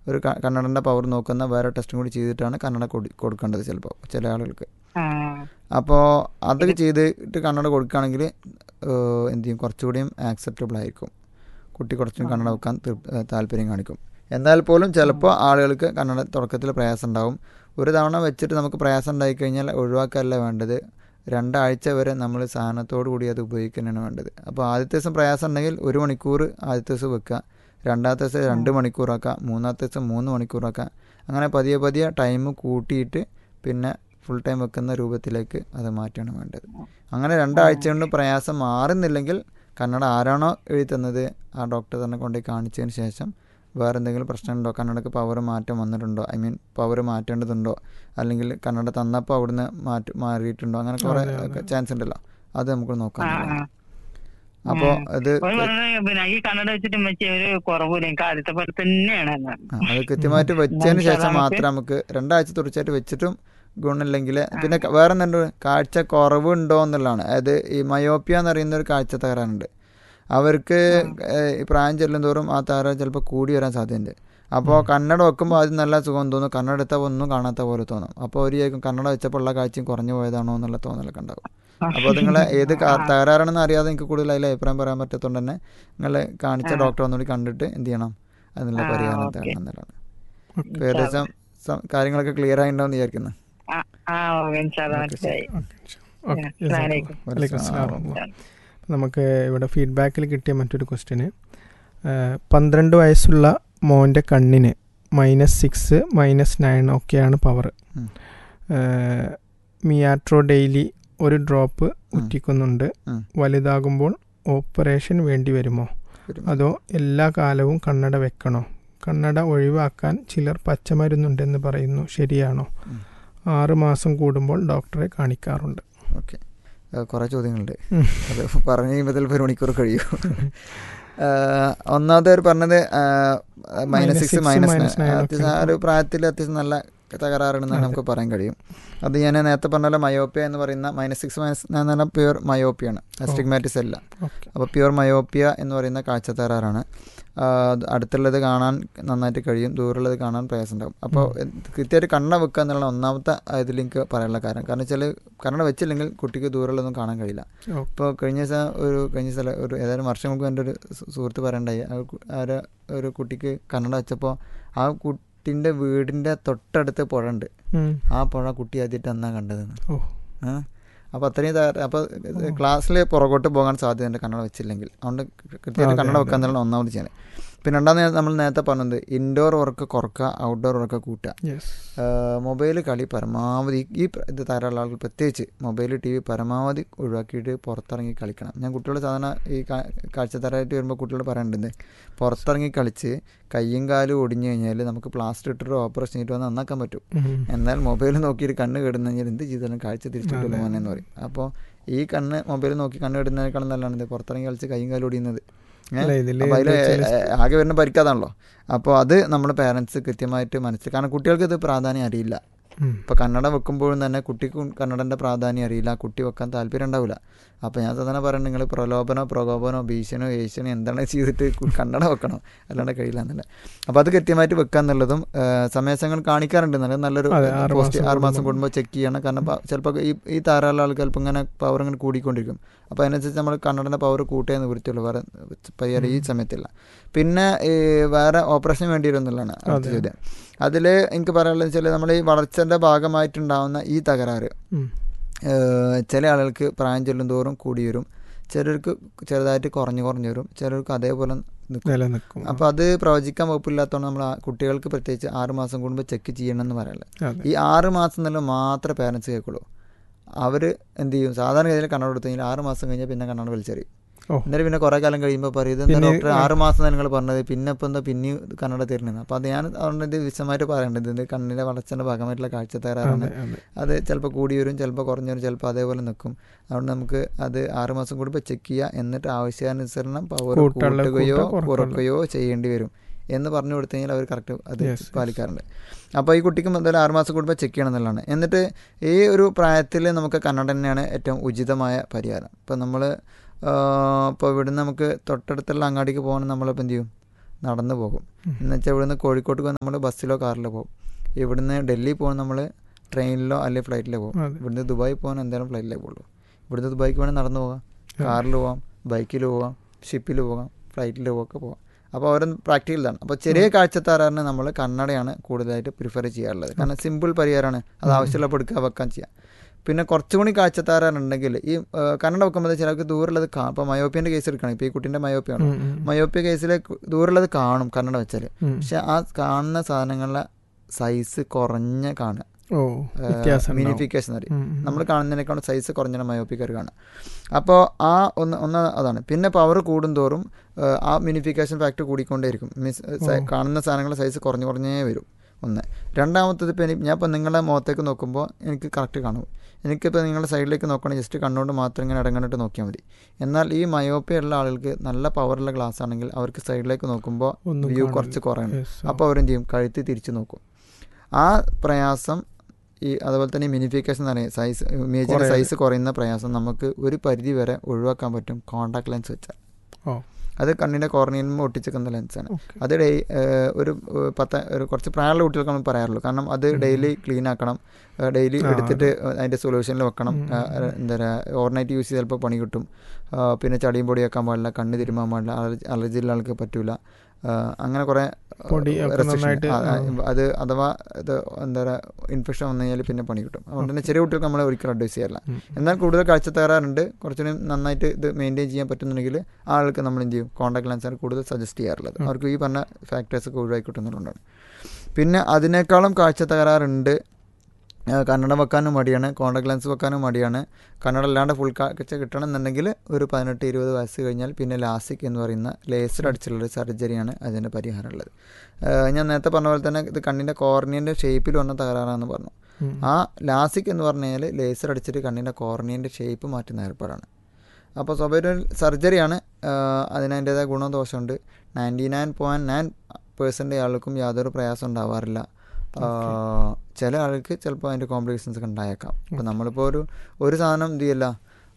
ഒരു ക- കന്നഡൻ്റെ പവർ നോക്കുന്ന വേറെ ടെസ്റ്റും കൂടി ചെയ്തിട്ടാണ് കന്നഡ കൊടു- കൊടുക്കേണ്ടത് ചിലപ്പോൾ ചില ആളുകൾക്ക് ആ അപ്പോൾ അതൊക്കെ ചെയ്തിട്ട് കന്നഡ കൊടുക്കുകയാണെങ്കിൽ എന്ത് ചെയ്യും കുറച്ചുകൂടിയും ആക്സെപ്റ്റബിൾ ആയിരിക്കും കുട്ടി കുറച്ചും കന്നഡ വെക്കാൻ തൃപ്- ഏഹ് താല്പര്യം കാണിക്കും എന്നാൽ പോലും ചിലപ്പോൾ ആളുകൾക്ക് കന്നഡ തുടക്കത്തിൽ പ്രയാസം ഉണ്ടാവും ഒരു തവണ വെച്ചിട്ട് നമുക്ക് പ്രയാസം ഉണ്ടായി കഴിഞ്ഞാൽ ഒഴിവാക്കല്ല വേണ്ടത് രണ്ടാഴ്ച വരെ നമ്മൾ സാധനത്തോടു കൂടി അത് ഉപയോഗിക്കുന്നതാണ് വേണ്ടത് അപ്പോൾ ആദ്യത്തെ ദിവസം പ്രയാസം ഉണ്ടെങ്കിൽ ഒരു മണിക്കൂർ ആദ്യത്തെ ദിവസം വെക്കുക രണ്ടാമത്തെ ദിവസം രണ്ട് മണിക്കൂറാക്കുക മൂന്നാമത്തെ ദിവസം മൂന്ന് മണിക്കൂറാക്കുക അങ്ങനെ പതിയെ പതിയെ ടൈം കൂട്ടിയിട്ട് പിന്നെ ഫുൾ ടൈം വെക്കുന്ന രൂപത്തിലേക്ക് അത് മാറ്റുകയാണ് വേണ്ടത് അങ്ങനെ രണ്ടാഴ്ച കൊണ്ട് പ്രയാസം മാറുന്നില്ലെങ്കിൽ കന്നഡ ആരാണോ എഴുതി തന്നത് ആ ഡോക്ടർ തന്നെ കൊണ്ടുപോയി കാണിച്ചതിന് ശേഷം വേറെ എന്തെങ്കിലും പ്രശ്നമുണ്ടോ കന്നഡക്ക് പവർ മാറ്റം വന്നിട്ടുണ്ടോ ഐ മീൻ പവർ മാറ്റേണ്ടതുണ്ടോ അല്ലെങ്കിൽ കന്നഡ തന്നപ്പോൾ അവിടുന്ന് മാറ്റി മാറിയിട്ടുണ്ടോ അങ്ങനെ കുറേ ചാൻസ് ഉണ്ടല്ലോ അത് നമുക്ക് നോക്കാം ആ, ആ. അപ്പോൾ ഇത് ഒരു പറഞ്ഞ പിന്നെ ഈ കണ്ണട വെച്ചിട്ട് വെച്ച ഒരു കുറവില്ല എനിക്ക് ആദ്യത്തെ പോലെ തന്നെയാണ് എന്ന്. ആ, അത് കൃത്യമായിട്ട് വെച്ചതിന് നമുക്ക് ശേഷം നമുക്ക് മാത്രം നമുക്ക് രണ്ടാഴ്ച തുടർച്ചയായിട്ട് വെച്ചിട്ടും ഗുണമില്ലെങ്കിൽ പിന്നെ ക- വേറെ എന്തുണ്ട് കാഴ്ച കുറവുണ്ടോ എന്നുള്ളതാണ് അതായത് ഈ മയോപ്പിയ എന്ന് പറയുന്ന ഒരു കാഴ്ച തകരാറുണ്ട് അവർക്ക് ഏഹ്, ഈ പ്രായം ചെല്ലുന്തോറും ആ തകരാറ് ചിലപ്പോൾ കൂടി വരാൻ സാധ്യതയുണ്ട് അപ്പോൾ കന്നഡ വെക്കുമ്പോൾ അത് നല്ല സുഖം തോന്നും കന്നഡ എടുത്താൽ ഒന്നും കാണാത്ത പോലെ തോന്നും അപ്പോൾ ഒരു ചോദിക്കും കന്നഡ വെച്ചപ്പോൾ ഉള്ള കാഴ്ചയും കുറഞ്ഞു പോയതാണോ എന്നുള്ള തോന്നലൊക്കെ ഉണ്ടാവും അപ്പോൾ നിങ്ങൾ ഏത് കാ- തകരാറാണെന്ന് അറിയാതെ എനിക്ക് കൂടുതൽ അതിൽ അഭിപ്രായം പറയാൻ പറ്റാത്തതുകൊണ്ട് തന്നെ നിങ്ങൾ കാണിച്ച ഡോക്ടറെ ഒന്നുകൂടി കണ്ടിട്ട് എന്ത് ചെയ്യണം അതിനുള്ള പരിഹാരം തരണം എന്നുള്ളതാണ് അപ്പോൾ ഏകദേശം സം- കാര്യങ്ങളൊക്കെ ക്ലിയർ ആയിട്ടുണ്ടോ എന്ന് വിചാരിക്കുന്നു ആ, ആ ഓക്കെ ഇൻഷാല്ലാ മനസ്സിലായി ഓക്കെ അസ്സലാമലൈക്കും. വലൈക്കും അസ്സലാം വറഹ്മത്തുള്ളാഹി. നമുക്ക് ഇവിടെ ഫീഡ്ബാക്കിൽ കിട്ടിയ മറ്റൊരു ക്വസ്റ്റ്യന് പന്ത്രണ്ട് വയസ്സുള്ള മോൻ്റെ കണ്ണിന് മൈനസ് സിക്സ് മൈനസ് നയൻ ഒക്കെയാണ് പവർ ഉം. മിയാട്രോ ഡെയിലി ഒരു ഡ്രോപ്പ് ഉം. ഉറ്റിക്കുന്നുണ്ട് ഉം. വലുതാകുമ്പോൾ ഓപ്പറേഷൻ വേണ്ടി വരുമോ വരും. അതോ എല്ലാ കാലവും കണ്ണട വെക്കണോ കണ്ണട ഒഴിവാക്കാൻ ചിലർ പച്ചമരുന്നുണ്ടെന്ന് പറയുന്നു ശരിയാണോ ഉം. ആറ് മാസം കൂടുമ്പോൾ ഡോക്ടറെ കാണിക്കാറുണ്ട് ഓക്കെ കുറേ ചോദ്യങ്ങളുണ്ട് ഉം. അത് പറഞ്ഞു കഴിയുമ്പോൾ ചിലപ്പോൾ ഒരു മണിക്കൂർ കഴിയും ഒന്നാമത്തെ അവർ പറഞ്ഞത് minus six minus minus nine ഒക്കെ അത്യാവശ്യം ആ ഒരു പ്രായത്തിൽ അത്യാവശ്യം നല്ല തകരാറുണ്ടെന്ന് നമുക്ക് പറയാൻ കഴിയും അത് ഞാൻ നേരത്തെ പറഞ്ഞ പോലെ മയോപ്പിയ എന്ന് പറയുന്ന മൈനസ് സിക്സ് മൈനസ് എന്ന് പറഞ്ഞാൽ പ്യുവർ മയോപ്പിയാണ് സ്റ്റിഗ്മാറ്റിസ് അല്ല ഓക്കെ അപ്പോൾ പ്യുവർ മയോപ്പിയ എന്ന് പറയുന്ന കാഴ്ച തകരാറാണ് ആ, അത് അടുത്തുള്ളത് കാണാൻ നന്നായിട്ട് കഴിയും ദൂരമുള്ളത് കാണാൻ പ്രയാസം ഉണ്ടാകും അപ്പോൾ കൃത്യമായിട്ട് കണ്ണ വെക്കുക എന്നുള്ള ഒന്നാമത്തെ ഇതിൽ എനിക്ക് പറയാനുള്ള കാരണം കാരണം വെച്ചാൽ കണ്ണട വെച്ചില്ലെങ്കിൽ കുട്ടിക്ക് ദൂരമുള്ളതൊന്നും കാണാൻ കഴിയില്ല ഓ. ഇപ്പോൾ കഴിഞ്ഞ ദിവസം ഒരു കഴിഞ്ഞ സ്ഥലം ഒരു ഏതായാലും വർഷങ്ങൾക്ക് എൻ്റെ ഒരു സു- സുഹൃത്ത് പറയണ്ടായി ആ കു- ആ ഒരു- ഒരു കുട്ടിക്ക് കണ്ണട വെച്ചപ്പോൾ ആ കുട്ടിൻ്റെ വീടിൻ്റെ തൊട്ടടുത്ത് പുഴ ഉണ്ട് ഉം. ആ പുഴ കുട്ടി ആദ്യമായിട്ട് എന്നാ കണ്ടതെന്ന് ഓ ആ അപ്പോൾ അത്രയും തയ്യാറ അപ്പോൾ ക്ലാസ്സിൽ പുറകോട്ട് പോകാൻ സാധ്യതയുണ്ട് കന്നഡ വെച്ചില്ലെങ്കിൽ അതുകൊണ്ട് കൃത്യമായിട്ട് കന്നഡ വെക്കാൻ എന്നുള്ള ഒന്നാമത് ചെയ്യാൻ പിന്നെ രണ്ടാമത് നമ്മൾ നേരത്തെ പറഞ്ഞത് ഇൻഡോർ വർക്ക് കുറക്കുക ഔട്ട്ഡോർ വർക്ക് കൂട്ടുക യെസ് മൊബൈൽ കളി പരമാവധി ഈ പ്ര- ഇത് ധാരാളം ആളുകൾ പ്രത്യേകിച്ച് മൊബൈൽ ടി വി പരമാവധി ഒഴിവാക്കിയിട്ട് പുറത്തിറങ്ങി കളിക്കണം ഞാൻ കുട്ടികളോട് സാധാരണ ഈ കാ- കാഴ്ചത്തരായിട്ട് വരുമ്പോൾ കുട്ടികളോട് പറയേണ്ടത് പുറത്തിറങ്ങി കളിച്ച് കയ്യും കാലും ഒടിഞ്ഞു കഴിഞ്ഞാൽ നമുക്ക് പ്ലാസ്റ്റർ ഇട്ടിട്ട് ഓപ്പറേഷൻ ചെയ്തിട്ട് വന്ന് നന്നാക്കാൻ പറ്റും എന്നാൽ മൊബൈൽ നോക്കിയിട്ട് കണ്ണ് കേടുന്നു കഴിഞ്ഞാൽ എന്ത് ചെയ്താലും കാഴ്ച തിരിച്ചിട്ടില്ല മോനെ എന്ന് പറയും അപ്പോൾ ഈ കണ്ണ് മൊബൈൽ നോക്കി കണ്ണ് കേടുന്നതിനേക്കാളും നല്ലതാണ് ഇത് പുറത്തിറങ്ങി കളിച്ച് കൈയും കാലും ഒടിയുന്നത് ഏ? അല്ല, ഇതില് അപ്പോൾ അതിൽ എന്താ വെച്ചാല് ആകെ വരുന്ന പരിക്കാതാണല്ലോ അപ്പോൾ അത് നമ്മുടെ പേരൻസ് കൃത്യമായിട്ട് മനസ്സിൽ കാരണം കുട്ടികൾക്ക് ഇത് പ്രാധാന്യം അറിയില്ല ഉം. ഇപ്പോൾ കന്നഡ വെക്കുമ്പോഴും തന്നെ കുട്ടിക്ക് കന്നഡൻ്റെ പ്രാധാന്യം അറിയില്ല കുട്ടി വെക്കാൻ താല്പര്യം ഉണ്ടാവില്ല അപ്പോൾ ഞാൻ സാധാരണ പറയുന്നത് നിങ്ങൾ പ്രലോഭനോ പ്രകോപനോ ഭീഷണോ ഏഷ്യനോ എന്താണ് ചെയ്തിട്ട് കു- കന്നഡ വെക്കണോ അല്ലാണ്ട് കഴിയില്ല എന്നല്ല അപ്പോൾ അത് കൃത്യമായിട്ട് വെക്കുക എന്നുള്ളതും ആ, സമയസങ്ങൾ കാണിക്കാറുണ്ട് എന്നുള്ളത് നല്ലൊരു അതെ, ആറ് പോസ്റ്റ് മാസം ആറ് മാസം കൂടുമ്പോൾ. കൂടുമ്പോൾ ചെക്ക് ചെയ്യണം കാരണം പ- ചിലപ്പോൾ ഈ ഈ ധാരാളം ആൾക്ക് ചിലപ്പോൾ ഇങ്ങനെ പവർ ഇങ്ങനെ കൂടിക്കൊണ്ടിരിക്കും അപ്പോൾ അതിനനുസരിച്ച് നമ്മൾ കന്നഡൻ്റെ പവർ കൂട്ടേ നിവൃത്തിയുള്ളൂ വേറെ പരിഹാരം ഈ സമയത്തില്ല പിന്നെ ഈ വേറെ ഓപ്പറേഷൻ വേണ്ടി വരും എന്നുള്ളതാണ് അടുത്ത അതെ. ചോദ്യം അതിൽ എനിക്ക് പറയാനുള്ളത് വെച്ചാൽ നമ്മൾ ഈ വളർച്ചൻ്റെ ഭാഗമായിട്ടുണ്ടാവുന്ന ഈ തകരാറ് ഉം. ഏഹ് ചില ആളുകൾക്ക് പ്രായം ചെല്ലുന്തോറും കൂടി വരും ചിലർക്ക് ചെറുതായിട്ട് കുറഞ്ഞു കുറഞ്ഞു വരും ചിലർക്ക് അതേപോലെ നിൽക്കും നിലനിൽക്കും അപ്പോൾ അത് പ്രവചിക്കാൻ വകുപ്പില്ലാത്തതുകൊണ്ട് നമ്മൾ ആ കുട്ടികൾക്ക് പ്രത്യേകിച്ച് ആറ് മാസം കൂടുമ്പോൾ ചെക്ക് ചെയ്യണമെന്ന് പറയല്ലേ അതെ. ഈ ആറ് മാസം എന്നുള്ള മാത്രമേ പേരൻസ് കേൾക്കുള്ളൂ അവർ എന്ത് ചെയ്യും സാധാരണ ഗതിയിൽ കണ്ണട കൊടുത്തു കഴിഞ്ഞാൽ ആറ് മാസം കഴിഞ്ഞാൽ പിന്നെ കണ്ണട വലിച്ചെറിയും ഓ. എന്നിട്ട് പിന്നെ കുറേ കാലം കഴിയുമ്പോൾ പറയും ഇതെന്താ പിന്നെ ഡോക്ടർ ആ. ആറ് മാസം നിങ്ങൾ പറഞ്ഞത് പിന്നെ ഇപ്പം എന്താ പിന്നെ കണ്ണട തരുന്നത് അപ്പോൾ അത് ഞാൻ അതുകൊണ്ട് ഇത് വിശദമായിട്ട് പറയേണ്ടത് ഇത് കണ്ണിൻ്റെ വളർച്ചയുടെ ഭാഗമായിട്ടുള്ള കാഴ്ച തകരാറാണ് അതെ, അതെ. അത് ചിലപ്പോൾ കൂടി വരും ചിലപ്പോൾ കുറഞ്ഞു വരും ചിലപ്പോൾ അതേപോലെ നിൽക്കും അതുകൊണ്ട് നമുക്ക് അത് ആറ് മാസം കൂടുമ്പോൾ ചെക്ക് ചെയ്യുക എന്നിട്ട് ആവശ്യാനുസരണം പവർ കൂട്ടാനുള്ള കൂട്ടുകയോ കൂട്ടുക, കുറയ്ക്കാനുള്ള. കുറയ്ക്കുകയോ ചെയ്യേണ്ടി വരും എന്ന് പറഞ്ഞു കൊടുത്തു കഴിഞ്ഞാൽ അവർ കറക്റ്റ് അത് Yes, yes. പാലിക്കാറുണ്ട് അപ്പോൾ ഈ കുട്ടിക്ക് എന്തായാലും ആറ് മാസം കൂടുമ്പോൾ ചെക്ക് ചെയ്യണം എന്നുള്ളതാണ് എന്നിട്ട് ഈ ഒരു പ്രായത്തിൽ നമുക്ക് കന്നഡ തന്നെയാണ് ഏറ്റവും ഉചിതമായ പരിഹാരം ഇപ്പോൾ നമ്മൾ ഇപ്പോൾ ഇവിടുന്ന് നമുക്ക് തൊട്ടടുത്തുള്ള അങ്ങാടിക്ക് പോകണം നമ്മളിപ്പോൾ എന്ത് ചെയ്യും നടന്നു പോകും ഉം. എന്നുവെച്ചാൽ ഇവിടുന്ന് കോഴിക്കോട്ട് നമ്മൾ ബസ്സിലോ കാറിലോ പോകും ഇവിടുന്ന് ഡൽഹി പോകാൻ നമ്മൾ ട്രെയിനിലോ അല്ലെങ്കിൽ ഫ്ലൈറ്റിലോ പോകും അതെ ഇവിടുന്ന് ദുബായി പോകാൻ എന്തായാലും ഫ്ലൈറ്റിലേ പോകുള്ളൂ ഇവിടുന്ന് ദുബായിക്ക് വേണമെങ്കിൽ നടന്നു പോകാം കാറിൽ പോകാം ബൈക്കിൽ പോകാം ഷിപ്പിൽ പോകാം ഫ്ലൈറ്റിൽ ഒക്കെ പോകാം അപ്പോൾ അവരും പ്രാക്ടിക്കൽ ഇതാണ് അപ്പോൾ ചെറിയ കാഴ്ചത്താരാണ് നമ്മൾ കണ്ണടയാണ് കൂടുതലായിട്ട് പ്രിഫർ ചെയ്യാറുള്ളത് കാരണം സിമ്പിൾ പരിഹാരമാണ് അത് ആവശ്യമുള്ളപ്പോൾ എടുക്കുക വെക്കാൻ ചെയ്യാം പിന്നെ കുറച്ചും കൂടി കാഴ്ചത്താരാനുണ്ടെങ്കിൽ ഈ ആ, കണ്ണട വെക്കുമ്പോൾ ചിലർക്ക് ദൂരമുള്ളത് കാണും ഇപ്പോൾ മയോപ്പിയൻ്റെ കേസ് എടുക്കണം ഇപ്പോൾ ഈ കുട്ടീൻ്റെ മയോപ്പിയാണ് ഉം, ഉം. മയോപ്പിയ കേസിൽ ദൂരമുള്ളത് കാണും കണ്ണട വെച്ചാൽ ഉം. പക്ഷെ ആ കാണുന്ന സാധനങ്ങളുടെ സൈസ് കുറഞ്ഞ കാണുക ഓ വ്യത്യാസം ഉണ്ടാവും. മിനിഫിക്കേഷൻ അറിയും ഉം, ഉം. നമ്മൾ കാണുന്നതിനേക്കാളും സൈസ് കുറഞ്ഞ മയോപ്പിക്കാർ കാണുക അപ്പോൾ ആ ഒന്ന് ഒന്ന് അതാണ് പിന്നെ പവർ കൂടുന്തോറും ആ, ആ മിനിഫിക്കേഷൻ ഫാക്ടർ കൂടിക്കൊണ്ടേയിരിക്കും മീൻസ് ഓ. കാണുന്ന സാധനങ്ങളുടെ സൈസ് കുറഞ്ഞു കുറഞ്ഞേ വരും ഒന്ന് രണ്ടാമത്തത് ഇപ്പം ഞാൻ ഇപ്പം നിങ്ങളുടെ മുഖത്തേക്ക് നോക്കുമ്പോൾ എനിക്ക് കറക്റ്റ് കാണും എനിക്കിപ്പോൾ നിങ്ങളുടെ സൈഡിലേക്ക് നോക്കുകയാണെങ്കിൽ ജസ്റ്റ് കണ്ണുകൊണ്ട് മാത്രം ഇങ്ങനെ ഇടങ്ങണിട്ട് നോക്കിയാൽ മതി എന്നാൽ ഈ മയോപ്പിയ ഉള്ള ആളുകൾക്ക് നല്ല പവറുള്ള ഗ്ലാസ് ആണെങ്കിൽ അവർക്ക് സൈഡിലേക്ക് നോക്കുമ്പോൾ ഒന്നും വ്യൂ കാണില്ല. കുറച്ച് കുറയണം Yes, ആ. അപ്പോൾ അവരെന്ത് ചെയ്യും കഴുത്ത് തിരിച്ച് നോക്കും ആ പ്രയാസം ഈ അതുപോലെ തന്നെ മിനിഫിക്കേഷൻ എന്ന് പറയുന്നത് സൈസ് ഇമേജിൻ്റെ കുറയാതെ. സൈസ് കുറയുന്ന പ്രയാസം നമുക്ക് ഒരു പരിധി വരെ ഒഴിവാക്കാൻ പറ്റും കോണ്ടാക്ട് ലെൻസ് വെച്ചാൽ ഓ അത് കണ്ണിൻ്റെ കോർണിയിൽ ഒട്ടിച്ചെക്കുന്ന ലെൻസാണ് ഓക്കെ അത് ഡേ ഏഹ് ഒരു ഏഹ് പത്ത് ഒരു കുറച്ച് പ്രായമുള്ള കുട്ടികൾക്ക് നമ്മൾ പറയാറുള്ളൂ കാരണം അത് ഡെയിലി ക്ലീൻ ആക്കണം ഡെയിലി ആ, എടുത്തിട്ട് അതിൻ്റെ സൊല്യൂഷനിൽ വെക്കണം ഉം, ആ, ഉം. എന്താ പറയുക ഓവർനൈറ്റ് യൂസ് ചെയ്ത് ചിലപ്പോൾ പണി കിട്ടും ആ, പിന്നെ ചടിയും പൊടി വെക്കാൻ പാടില്ല കണ്ണ് തിരുമാൻ പാടില്ല അലർജി അലർജിയുള്ള ആൾക്ക് പറ്റൂല ആ, അങ്ങനെ കുറേ പൊടി ഒക്കെ restriction. നന്നായിട്ട്, ആ, ആ, ആ. അത് അഥവാ ഇത് എന്താ പറയുക ഇൻഫെക്ഷൻ വന്നു കഴിഞ്ഞാൽ പിന്നെ പണി കിട്ടും അതുകൊണ്ട് തന്നെ ചെറിയ കുട്ടികൾക്ക് നമ്മൾ ഒരിക്കലും അഡ്വൈസ് ചെയ്യാറില്ല ഉം. എന്നാൽ കൂടുതൽ കാഴ്ച തകരാറുണ്ട് കുറച്ചുകൂടി നന്നായിട്ട് ഇത് മെയിൻറ്റെയിൻ ചെയ്യാൻ പറ്റുന്നുണ്ടെങ്കിൽ ആ ആൾക്ക് നമ്മൾ എന്ത് ചെയ്യും കോൺടാക്ട് ലെൻസാണ് കൂടുതൽ സജസ്റ്റ് ചെയ്യാറുള്ളത് ഉം. അവർക്ക് ഈ പറഞ്ഞ ഫാക്ടേഴ്സ് ഒക്കെ ഒഴിവാക്കി കിട്ടുന്നതുകൊണ്ടാണ് പിന്നെ അതിനേക്കാളും കാഴ്ച തകരാറുണ്ട് ആ, കണ്ണട വെക്കാനും മടിയാണ് കോൺടാക്ട് ലെൻസ് വെക്കാനും മടിയാണ് കണ്ണട അല്ലാണ്ട് ഫുൾ കാഴ്ച കിട്ടണമെന്നുണ്ടെങ്കിൽ ഒരു പതിനെട്ട് ഇരുപത് വയസ്സ് കഴിഞ്ഞാൽ പിന്നെ ലാസിക് എന്ന് പറയുന്ന ലേസർ അടിച്ചുള്ളൊരു സർജറിയാണ് അതിൻ്റെ പരിഹാരമുള്ളത് ആ, ഞാൻ നേരത്തെ പറഞ്ഞ പോലെ തന്നെ ഇത് കണ്ണിൻ്റെ കോർണിയൻ്റെ ഷേപ്പിൽ വന്ന തകരാറാണെന്ന് പറഞ്ഞു ഉം. ആ ലാസിക് എന്ന് പറഞ്ഞു കഴിഞ്ഞാൽ ലേസർ അടിച്ചിട്ട് കണ്ണിൻ്റെ കോർണിയൻ്റെ ഷേപ്പ് മാറ്റുന്ന ഏർപ്പാടാണ് അപ്പോൾ സ്വാഭാവിക സർജറിയാണ് അതിന് അതിൻ്റേതായ ഗുണവും ദോഷമുണ്ട് ninety nine point nine percent ആൾക്കും യാതൊരു പ്രയാസം ഉണ്ടാവാറില്ല ആ, ചില ആൾക്ക് ചിലപ്പോൾ അതിൻ്റെ കോംപ്ലിക്കേഷൻസ് ഒക്കെ ഉണ്ടായേക്കാം അപ്പോൾ നമ്മളിപ്പോൾ ഒരു ഒരു സാധനം എന്ത് ചെയ്യില്ല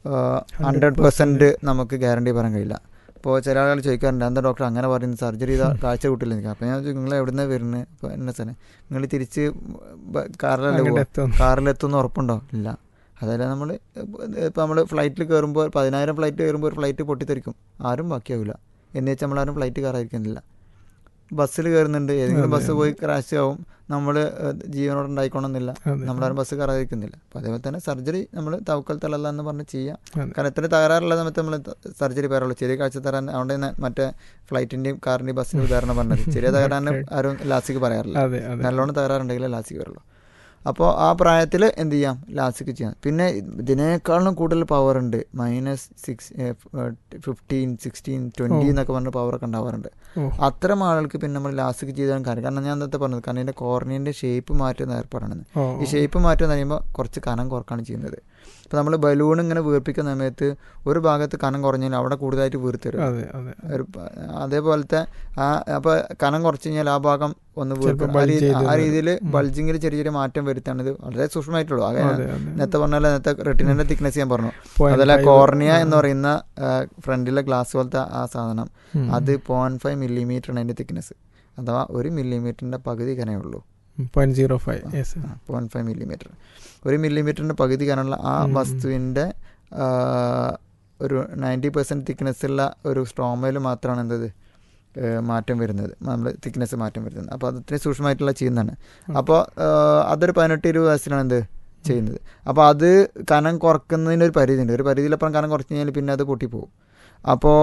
ഹൺഡ്രഡ് പെർസെൻറ്റ് നമുക്ക് ഗ്യാരണ്ടി പറയാൻ കഴിയില്ല ഇപ്പോൾ ചില ആളുകൾ ചോദിക്കാറുണ്ട് എന്താ ഡോക്ടർ അങ്ങനെ പറയുന്നത് സർജറി ചെയ്താൽ കാഴ്ച കിട്ടില്ല എനിക്ക് അപ്പോൾ ഞാൻ ചോദിക്കും നിങ്ങൾ എവിടെ നിന്നാണ് വരുന്നത് അപ്പോൾ എന്നെ തന്നെ നിങ്ങൾ തിരിച്ച് ബ- കാറിലല്ലേ അങ്ങോട്ട് പോവാ എത്തും. കാറിലെത്തുമെന്ന് ഉറപ്പുണ്ടോ ഇല്ല അതല്ല നമ്മൾ ഇപ്പോൾ നമ്മൾ ഫ്ലൈറ്റിൽ കയറുമ്പോൾ പതിനായിരം ഫ്ലൈറ്റ് കയറുമ്പോൾ ഒരു ഫ്ലൈറ്റ് പൊട്ടിത്തെറിക്കും ആരും ബാക്കിയാവില്ല എന്ന് വെച്ചാൽ നമ്മളാരും ഫ്ലൈറ്റ് കയറാതിരിക്കുന്നില്ല ബസ്സിൽ കയറുന്നുണ്ട് ഏതെങ്കിലും അതെ, ബസ് അതെ. പോയി ക്രാഷ് ആവും നമ്മൾ ജീവനോട് ഉണ്ടായിക്കോണമെന്നില്ല അതെ. നമ്മളാരും ബസ് കയറാതിരിക്കുന്നില്ല അപ്പോൾ അതേപോലെ തന്നെ സർജറി നമ്മൾ തവക്കൽ തലല്ല എന്ന് പറഞ്ഞ് ചെയ്യാം അതെ. കാരണം എത്ര തകരാറുള്ള സമയത്ത് നമ്മൾ സർജറി പറയാറുള്ളൂ ചെറിയ കാഴ്ച തരാൻ അതുകൊണ്ട് തന്നെ മറ്റേ ഫ്ലൈറ്റിൻ്റെയും കാറിൻ്റെയും ബസ്സിൻ്റെ ഉദാഹരണം പറഞ്ഞത് ചെറിയ തകരാറിന് ആരും ലാസ്റ്റിക്ക് പറയാറില്ല അതെ അതെ നല്ലോണം തകരാറുണ്ടെങ്കിലേ ലാസിക്ക് വരുള്ളൂ അപ്പോൾ ആ പ്രായത്തിൽ എന്ത് ചെയ്യാം ലാസിക്ക് ചെയ്യാം പിന്നെ ഇതിനേക്കാളും കൂടുതൽ പവർ ഉണ്ട് minus six fifteen sixteen twenty ഓ. എന്നൊക്കെ പറഞ്ഞ പവറൊക്കെ ഉണ്ടാവാറുണ്ട് ഓ അത്തരം ആളുകൾക്ക് പിന്നെ നമ്മൾ ലാസിക്ക് ചെയ്താൽ കാര്യം കാരണം ഞാൻ നേരത്തെ പറഞ്ഞത് കാരണം ഇതിൻ്റെ കോർണിയൻ്റെ ഷേപ്പ് മാറ്റുന്ന ഏർപ്പാടാണെന്ന് ഓ ഈ ഷേപ്പ് മാറ്റുക എന്ന് പറയുമ്പോൾ കുറച്ച് കനം കുറക്കാണ് ചെയ്യുന്നത് ഇപ്പോൾ നമ്മൾ ബലൂൺ ഇങ്ങനെ വീർപ്പിക്കുന്ന സമയത്ത് ഒരു ഭാഗത്ത് കനം കുറഞ്ഞാൽ അവിടെ കൂടുതലായിട്ട് വീർത്ത് വരും അതെ അതെ ഒരു പ- അതേപോലത്തെ ആ അപ്പോൾ കനം കുറച്ച് കഴിഞ്ഞാൽ ആ ഭാഗം ഒന്ന് ചിലപ്പോൾ വീർക്കും ആ bulge രീതി- ചെയ്ത് ആ വരും. രീതിയിൽ ഉം. ബൾജിങ്ങിൽ ചെറിയ ചെറിയ മാറ്റം വരുത്താണിത് വളരെ സൂക്ഷ്മമായിട്ടുള്ളൂ അതെ അതെ അതെ നേരത്തെ പറഞ്ഞാൽ നേരത്തെ റെറ്റിനൻ്റെ തിക്നെസ് ഞാൻ പറഞ്ഞു Point അതല്ല five, കോർണിയ ആ. എന്ന് പറയുന്ന ഫ്രണ്ടിലെ ഗ്ലാസ് പോലത്തെ ആ സാധനം ഉം. അത് പോയിന്റ് ഫൈവ് മില്ലിമീറ്റർ ആണ് അതിൻ്റെ തിക്നെസ് അഥവാ ഒരു മില്ലിമീറ്ററിൻ്റെ പകുതി കനേ ഉള്ളൂ point zero five yes point five millimetre ഒരു മില്ലിമീറ്ററിൻ്റെ പകുതി കനമുള്ള ആ ഉം, ഉം. വസ്തുവിൻ്റെ ആ, ഒരു നയൻറ്റി പെർസെൻറ്റ് തിക്നെസ് ഉള്ള ഒരു സ്ട്രോമയിൽ മാത്രമാണ് എന്തത് ഏ, മാറ്റം വരുന്നത് നമ്മൾ തിക്നെസ് മാറ്റം വരുന്നത് അപ്പോൾ അത് ഇത്രയും സൂക്ഷ്മമായിട്ടുള്ള ചെയ്യുന്നതാണ് അപ്പോൾ അതൊരു പതിനെട്ട് ഇരുപത് വയസ്സിലാണ് എന്ത് ചെയ്യുന്നത് അപ്പോൾ അത് കനം കുറക്കുന്നതിനൊരു പരിധിയുണ്ട് ഒരു പരിധിയിലപ്പുറം കനം കുറച്ച് കഴിഞ്ഞാൽ പിന്നെ അത് പൊട്ടിപ്പോവും അപ്പോൾ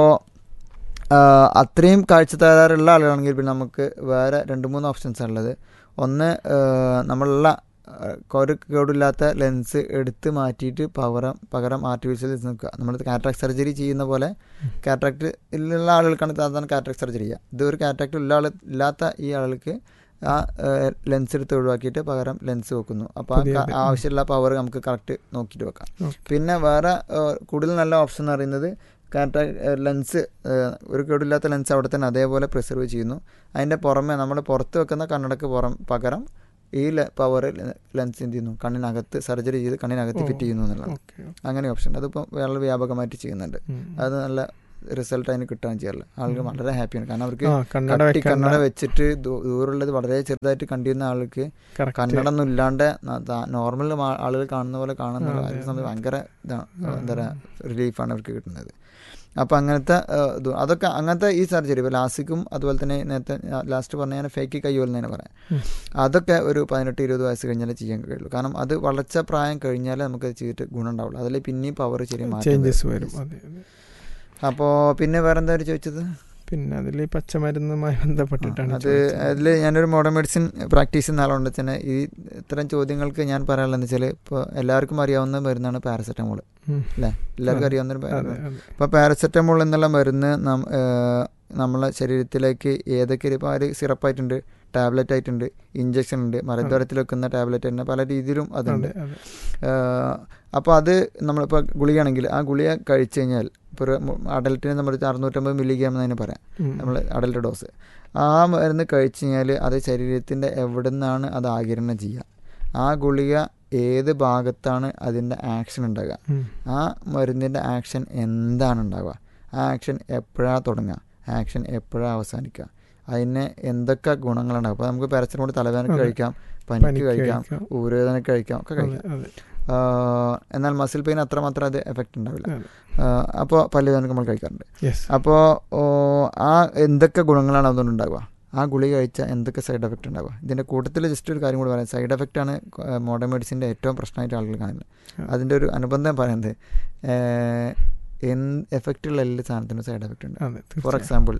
അത്രയും കാഴ്ച തകരാറുള്ള ആളുകളാണെങ്കിൽ പിന്നെ നമുക്ക് വേറെ രണ്ട് മൂന്ന് ഓപ്ഷൻസ് ഉള്ളത് ഒന്ന് ആ, നമ്മളുള്ള ആ, ഒരു കേടില്ലാത്ത ലെൻസ് എടുത്ത് മാറ്റിയിട്ട് പകരം പകരം ആർട്ടിഫിഷ്യൽ ലെൻസ് നിൽക്കുക നമ്മൾ കാറ്ററാക്ട് സർജറി ചെയ്യുന്ന പോലെ കാറ്ററാക്ട് ഉള്ള ആളുകൾക്കാണ് സാധാരണ കാറ്ററാക്ട് സർജറി ചെയ്യുക ഇത് ഒരു കാറ്ററാക്ട് ഉള്ള ആൾ ഇല്ലാത്ത ഈ ആൾക്ക് ആ ലെൻസ് എടുത്ത് ഒഴിവാക്കിയിട്ട് പകരം ലെൻസ് വെക്കുന്നു അപ്പോൾ ആ പുതിയ ക- ഇത്. ആവശ്യമുള്ള പവർ നമുക്ക് കറക്റ്റ് നോക്കിയിട്ട് വെക്കാം ഓക്കെ പിന്നെ വേറെ ഏഹ്, കൂടുതൽ നല്ല ഓപ്ഷൻ എന്ന് പറയുന്നത് കാറ്ററാക്ട് ലെൻസ് ഒരു കേടില്ലാത്ത ലെൻസ് അവിടെ തന്നെ അതേപോലെ പ്രിസർവ് ചെയ്യുന്നു അതിൻ്റെ പുറമെ നമ്മൾ പുറത്ത് വെക്കുന്ന കണ്ണടക്ക് പുറം പകരം ഈ പവർ ലെൻസ് എന്ത് ചെയ്യുന്നു കണ്ണിനകത്ത് സർജറി ചെയ്ത് കണ്ണിനകത്ത് ഓ. ഫിറ്റ് ചെയ്യുന്നു എന്നുള്ളതാണ് ഓക്കെ അങ്ങനെ ഓപ്ഷൻ അതിപ്പോൾ വളരെ വ്യാപകമായിട്ട് ചെയ്യുന്നുണ്ട് അത് നല്ല റിസൾട്ട് അതിന് കിട്ടുകയും ചെയ്യാറില്ല ആളുകൾ വളരെ ഹാപ്പിയാണ് കാരണം അവർക്ക് ആ കണ്ണട കട്ടി വെക്കണ്ട കണ്ണട വെച്ചിട്ട് ദൂ- ദൂരമുള്ളത് വളരെ ചെറുതായിട്ട് കണ്ടിരുന്ന ആൾക്ക് correct. കണ്ണടൊന്നും ഇല്ലാണ്ട് നോർമൽ ആളുകൾ കാണുന്ന പോലെ കാണുന്ന ആ, ഒരു അതെ, സമയത്ത് ഭയങ്കര ഇതാണ് ആ, എന്താ പറയുക റിലീഫാണ് അവർക്ക് കിട്ടുന്നത് അപ്പോൾ അങ്ങനത്തെ ആ, ഇത് അതൊക്കെ അങ്ങനത്തെ ഈ സർജറി ഇപ്പോൾ ലാസിക്കും അതുപോലെ തന്നെ നേരത്തെ ലാസ്റ്റ് പറഞ്ഞ ഞാൻ ഫേക്ക് കയ്യോൽ എന്ന് തന്നെ പറയാം ഉം. അതൊക്കെ ഒരു പതിനെട്ട് ഇരുപത് വയസ്സ് കഴിഞ്ഞാലേ ചെയ്യാൻ കഴിയുള്ളൂ കാരണം അത് വളർച്ച പ്രായം കഴിഞ്ഞാലേ നമുക്ക് ചെയ്തിട്ട് ഗുണം ഉണ്ടാവുള്ളൂ അതിൽ പിന്നെയും പവർ ചെറിയ മാറ്റം ചേഞ്ചസ് വരും അതെ അതെ അപ്പോൾ പിന്നെ വേറെന്താ ഒരു ചോദിച്ചത് പിന്നെ അതിൽ പച്ചമരുന്നുമായി ബന്ധപ്പെട്ടിട്ടാണ് അത് ചോദിച്ചത്. അതിൽ ഞാനൊരു മോഡേൺ മെഡിസിൻ പ്രാക്ടീസ് ചെയ്യുന്ന ആളുകൊണ്ട് തന്നെ ഈ ഇത്തരം ചോദ്യങ്ങൾക്ക് ഞാൻ പറയാനുള്ളതെന്ന് വെച്ചാൽ ഇപ്പോൾ എല്ലാവർക്കും അറിയാവുന്ന മരുന്നാണ് പാരസെറ്റമോൾ ഉം. അല്ലേ എല്ലാവർക്കും അതെ. അറിയാവുന്ന ഒരു അതെ മരുന്ന് അതെ ഇപ്പോൾ പാരസെറ്റമോൾ എന്നുള്ള മരുന്ന് നം ഏഹ് നമ്മളെ ശരീരത്തിലേക്ക് ഏതൊക്കെ ഇപ്പോൾ ഒരു സിറപ്പായിട്ടുണ്ട് ടാബ്ലറ്റ് ആയിട്ടുണ്ട് ഇഞ്ചക്ഷൻ ഉണ്ട് മലദ്വാരത്തിൽ വെക്കുന്ന ടാബ്ലറ്റ് തന്നെ പല രീതിയിലും അതുണ്ട് അതെ അതെ അപ്പോൾ അത് നമ്മളിപ്പോൾ ഗുളികയാണെങ്കിൽ ആ ഗുളിക കഴിച്ചു കഴിഞ്ഞാൽ ഇപ്പോൾ ഒരു അഡൽറ്റിന് നമ്മൾ അറുന്നൂറ്റമ്പത് മില്ലിഗ്രാം എന്നതിന് പറയാം ഉം. നമ്മൾ അഡൽട്ട് ഡോസ് ആ മരുന്ന് കഴിച്ചു കഴിഞ്ഞാൽ അത് ശരീരത്തിൻ്റെ എവിടെ നിന്നാണ് അത് ആകിരണം ചെയ്യുക ആ ഗുളിക ഏത് ഭാഗത്താണ് അതിൻ്റെ ആക്ഷൻ ഉണ്ടാകുക ഉം. ആ മരുന്നിൻ്റെ ആക്ഷൻ എന്താണ് ഉണ്ടാവുക ആ ആക്ഷൻ എപ്പോഴാണ് തുടങ്ങുക ആക്ഷൻ എപ്പോഴാണ് അവസാനിക്കുക അതിന് എന്തൊക്കെ ഗുണങ്ങളുണ്ടാവും അപ്പോൾ നമുക്ക് പാരസെറ്റമോൾ തലവേദനക്ക് അതെ. കഴിക്കാം പനിക്ക് പനിക്ക് കഴിക്കാം കഴിക്കാം. ഊരവേദനക്ക് കഴിക്കാം ഒക്കെ അതെ കഴിക്കാം അതെ ആഹ് എന്നാൽ മസിൽ പെയിൻ അത്രമാത്രം അത് എഫക്റ്റ് ഉണ്ടാവില്ല അതെ. അപ്പോൾ പല്ലുവേദനക്ക് നമ്മൾ കഴിക്കാറുണ്ട് യെസ് അപ്പോൾ ആ എന്തൊക്കെ ഗുണങ്ങളാണ് അതുകൊണ്ട് ഉണ്ടാവുക ആ ഗുളിക കഴിച്ചാൽ എന്തൊക്കെ സൈഡ് എഫക്റ്റ് ഉണ്ടാവുക ഇതിൻ്റെ കൂട്ടത്തിൽ ജസ്റ്റ് ഒരു കാര്യം കൂടി പറയാം സൈഡ് എഫക്റ്റ് ആണ് മോഡേൺ മെഡിസിൻ്റെ ഏറ്റവും പ്രശ്നമായിട്ട് ആളുകൾ കാണുന്നത് ആ. അതിൻ്റെ ഒരു അനുബന്ധം പറയുന്നത് എന്ത് എഫക്റ്റുള്ള എല്ലാ സാധനത്തിനും സൈഡ് എഫക്റ്റ് ഉണ്ട് അതെ ഫോർ തീർച്ചയായും. എക്സാമ്പിൾ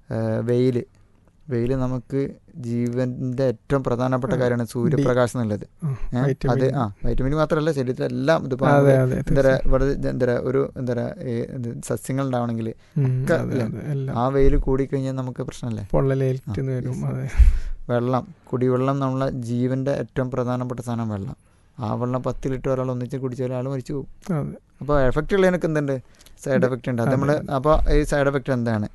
വെയിൽ വെയിൽ നമുക്ക് ജീവൻ്റെ ഏറ്റവും പ്രധാനപ്പെട്ട ആ, കാര്യമാണ് സൂര്യപ്രകാശം എന്നുള്ളത് ആ, ഏ? vitamin. അത് ആ വൈറ്റമിൻ മാത്രമല്ല ശരീരത്തിൽ എല്ലാം ഇതിപ്പോൾ അതെ അതെ എന്താ തീർച്ചയായും. ഇവിടെ എന്താ ഒരു എന്താ സസ്യങ്ങൾ ഉണ്ടാവണമെങ്കിൽ ഉം, ഒക്കെ അതെ ഇല്ലേ? അതെ എല്ലാം ആ വെയിൽ കൂടിക്കഴിഞ്ഞാൽ നമുക്ക് പ്രശ്നമല്ലേ പൊള്ളലേറ്റ് വരും yes. അതെ വെള്ളം കുടിവെള്ളം നമ്മളെ ജീവൻ്റെ ഏറ്റവും പ്രധാനപ്പെട്ട സാധനം വെള്ളം ആ വെള്ളം പത്ത് ലിറ്റർ ഒരാൾ ഒന്നിച്ച് കുടിച്ചാൽ ആൾ മരിച്ചു പോകും അതെ അപ്പോൾ എഫക്റ്റ് ഉള്ളതിനൊക്കെ എന്തുണ്ട് സൈഡ് എഫക്റ്റ് ഉണ്ട് അത് നമ്മൾ അതെ. അപ്പോൾ ഈ സൈഡ് എഫക്റ്റ് എന്താണ്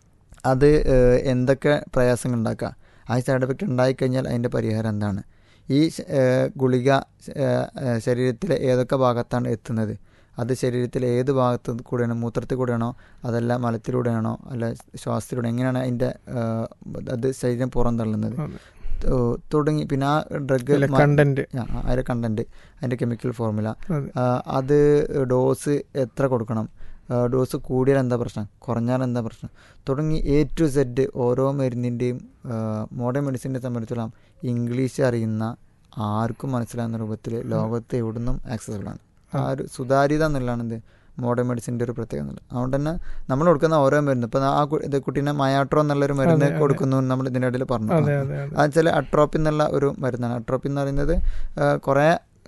അത് ഏഹ്, എന്തൊക്കെ പ്രയാസങ്ങൾ ഉണ്ടാക്കുക ആ സൈഡ് എഫക്റ്റ് ഉണ്ടായിക്കഴിഞ്ഞാൽ അതിൻ്റെ പരിഹാരം എന്താണ് ഈ ശ- ഏഹ്, ഗുളിക ഏഹ്, ഏഹ്, ശരീരത്തിലെ ഏതൊക്കെ ഭാഗത്താണ് എത്തുന്നത് അത് ശരീരത്തിലെ ഏത് ഭാഗത്ത് കൂടെയാണോ മൂത്രത്തിൽ കൂടെയാണോ അതല്ല മലത്തിലൂടെയാണോ അല്ല ശ്വാസത്തിലൂടെ എങ്ങനെയാണ് അതിൻ്റെ ഏഹ്, അത് ശരീരം പുറന്തള്ളുന്നത് അതെ തു- തുടങ്ങി പിന്നെ ആ ഡ്രഗ് കണ്ടന്റ് അതിൻ്റെ കണ്ടൻറ്റ് അതിൻ്റെ കെമിക്കൽ ഫോർമുല അതെ ആ, അത് ഡോസ് എത്ര കൊടുക്കണം ആ, ഡോസ് കൂടിയാൽ എന്താ പ്രശ്നം കുറഞ്ഞാൽ എന്താ പ്രശ്നം തുടങ്ങി എ ടു സെഡ് ഓരോ മരുന്നിൻ്റെയും മോഡേൺ മെഡിസിനെ സംബന്ധിച്ചിടത്തോളം ഇംഗ്ലീഷ് അറിയുന്ന ആർക്കും മനസ്സിലാകുന്ന രൂപത്തിൽ ലോകത്ത് എവിടുന്നും ആക്സസിബിൾ ആണ് ആ ഒരു സുതാര്യത എന്നുള്ളതാണ് ഇത് മോഡേൺ മെഡിസിൻ്റെ ഒരു പ്രത്യേകത എന്നുള്ളത് അതുകൊണ്ട് തന്നെ നമ്മൾ കൊടുക്കുന്ന ഓരോ മരുന്ന് ഇപ്പം ആ കു- ഇത് കുട്ടീനെ മയാട്രോ എന്നുള്ളൊരു മരുന്ന് അതെ, അതെ. കൊടുക്കുന്നു എന്ന് നമ്മൾ ഇതിൻ്റെ ഇടയിൽ പറഞ്ഞു അതെ അതെ അതെ അത് വെച്ചാൽ അട്രോപ്പി എന്നുള്ള ഒരു മരുന്നാണ് അട്രോപ്പി എന്ന് പറയുന്നത് ആ, കുറേ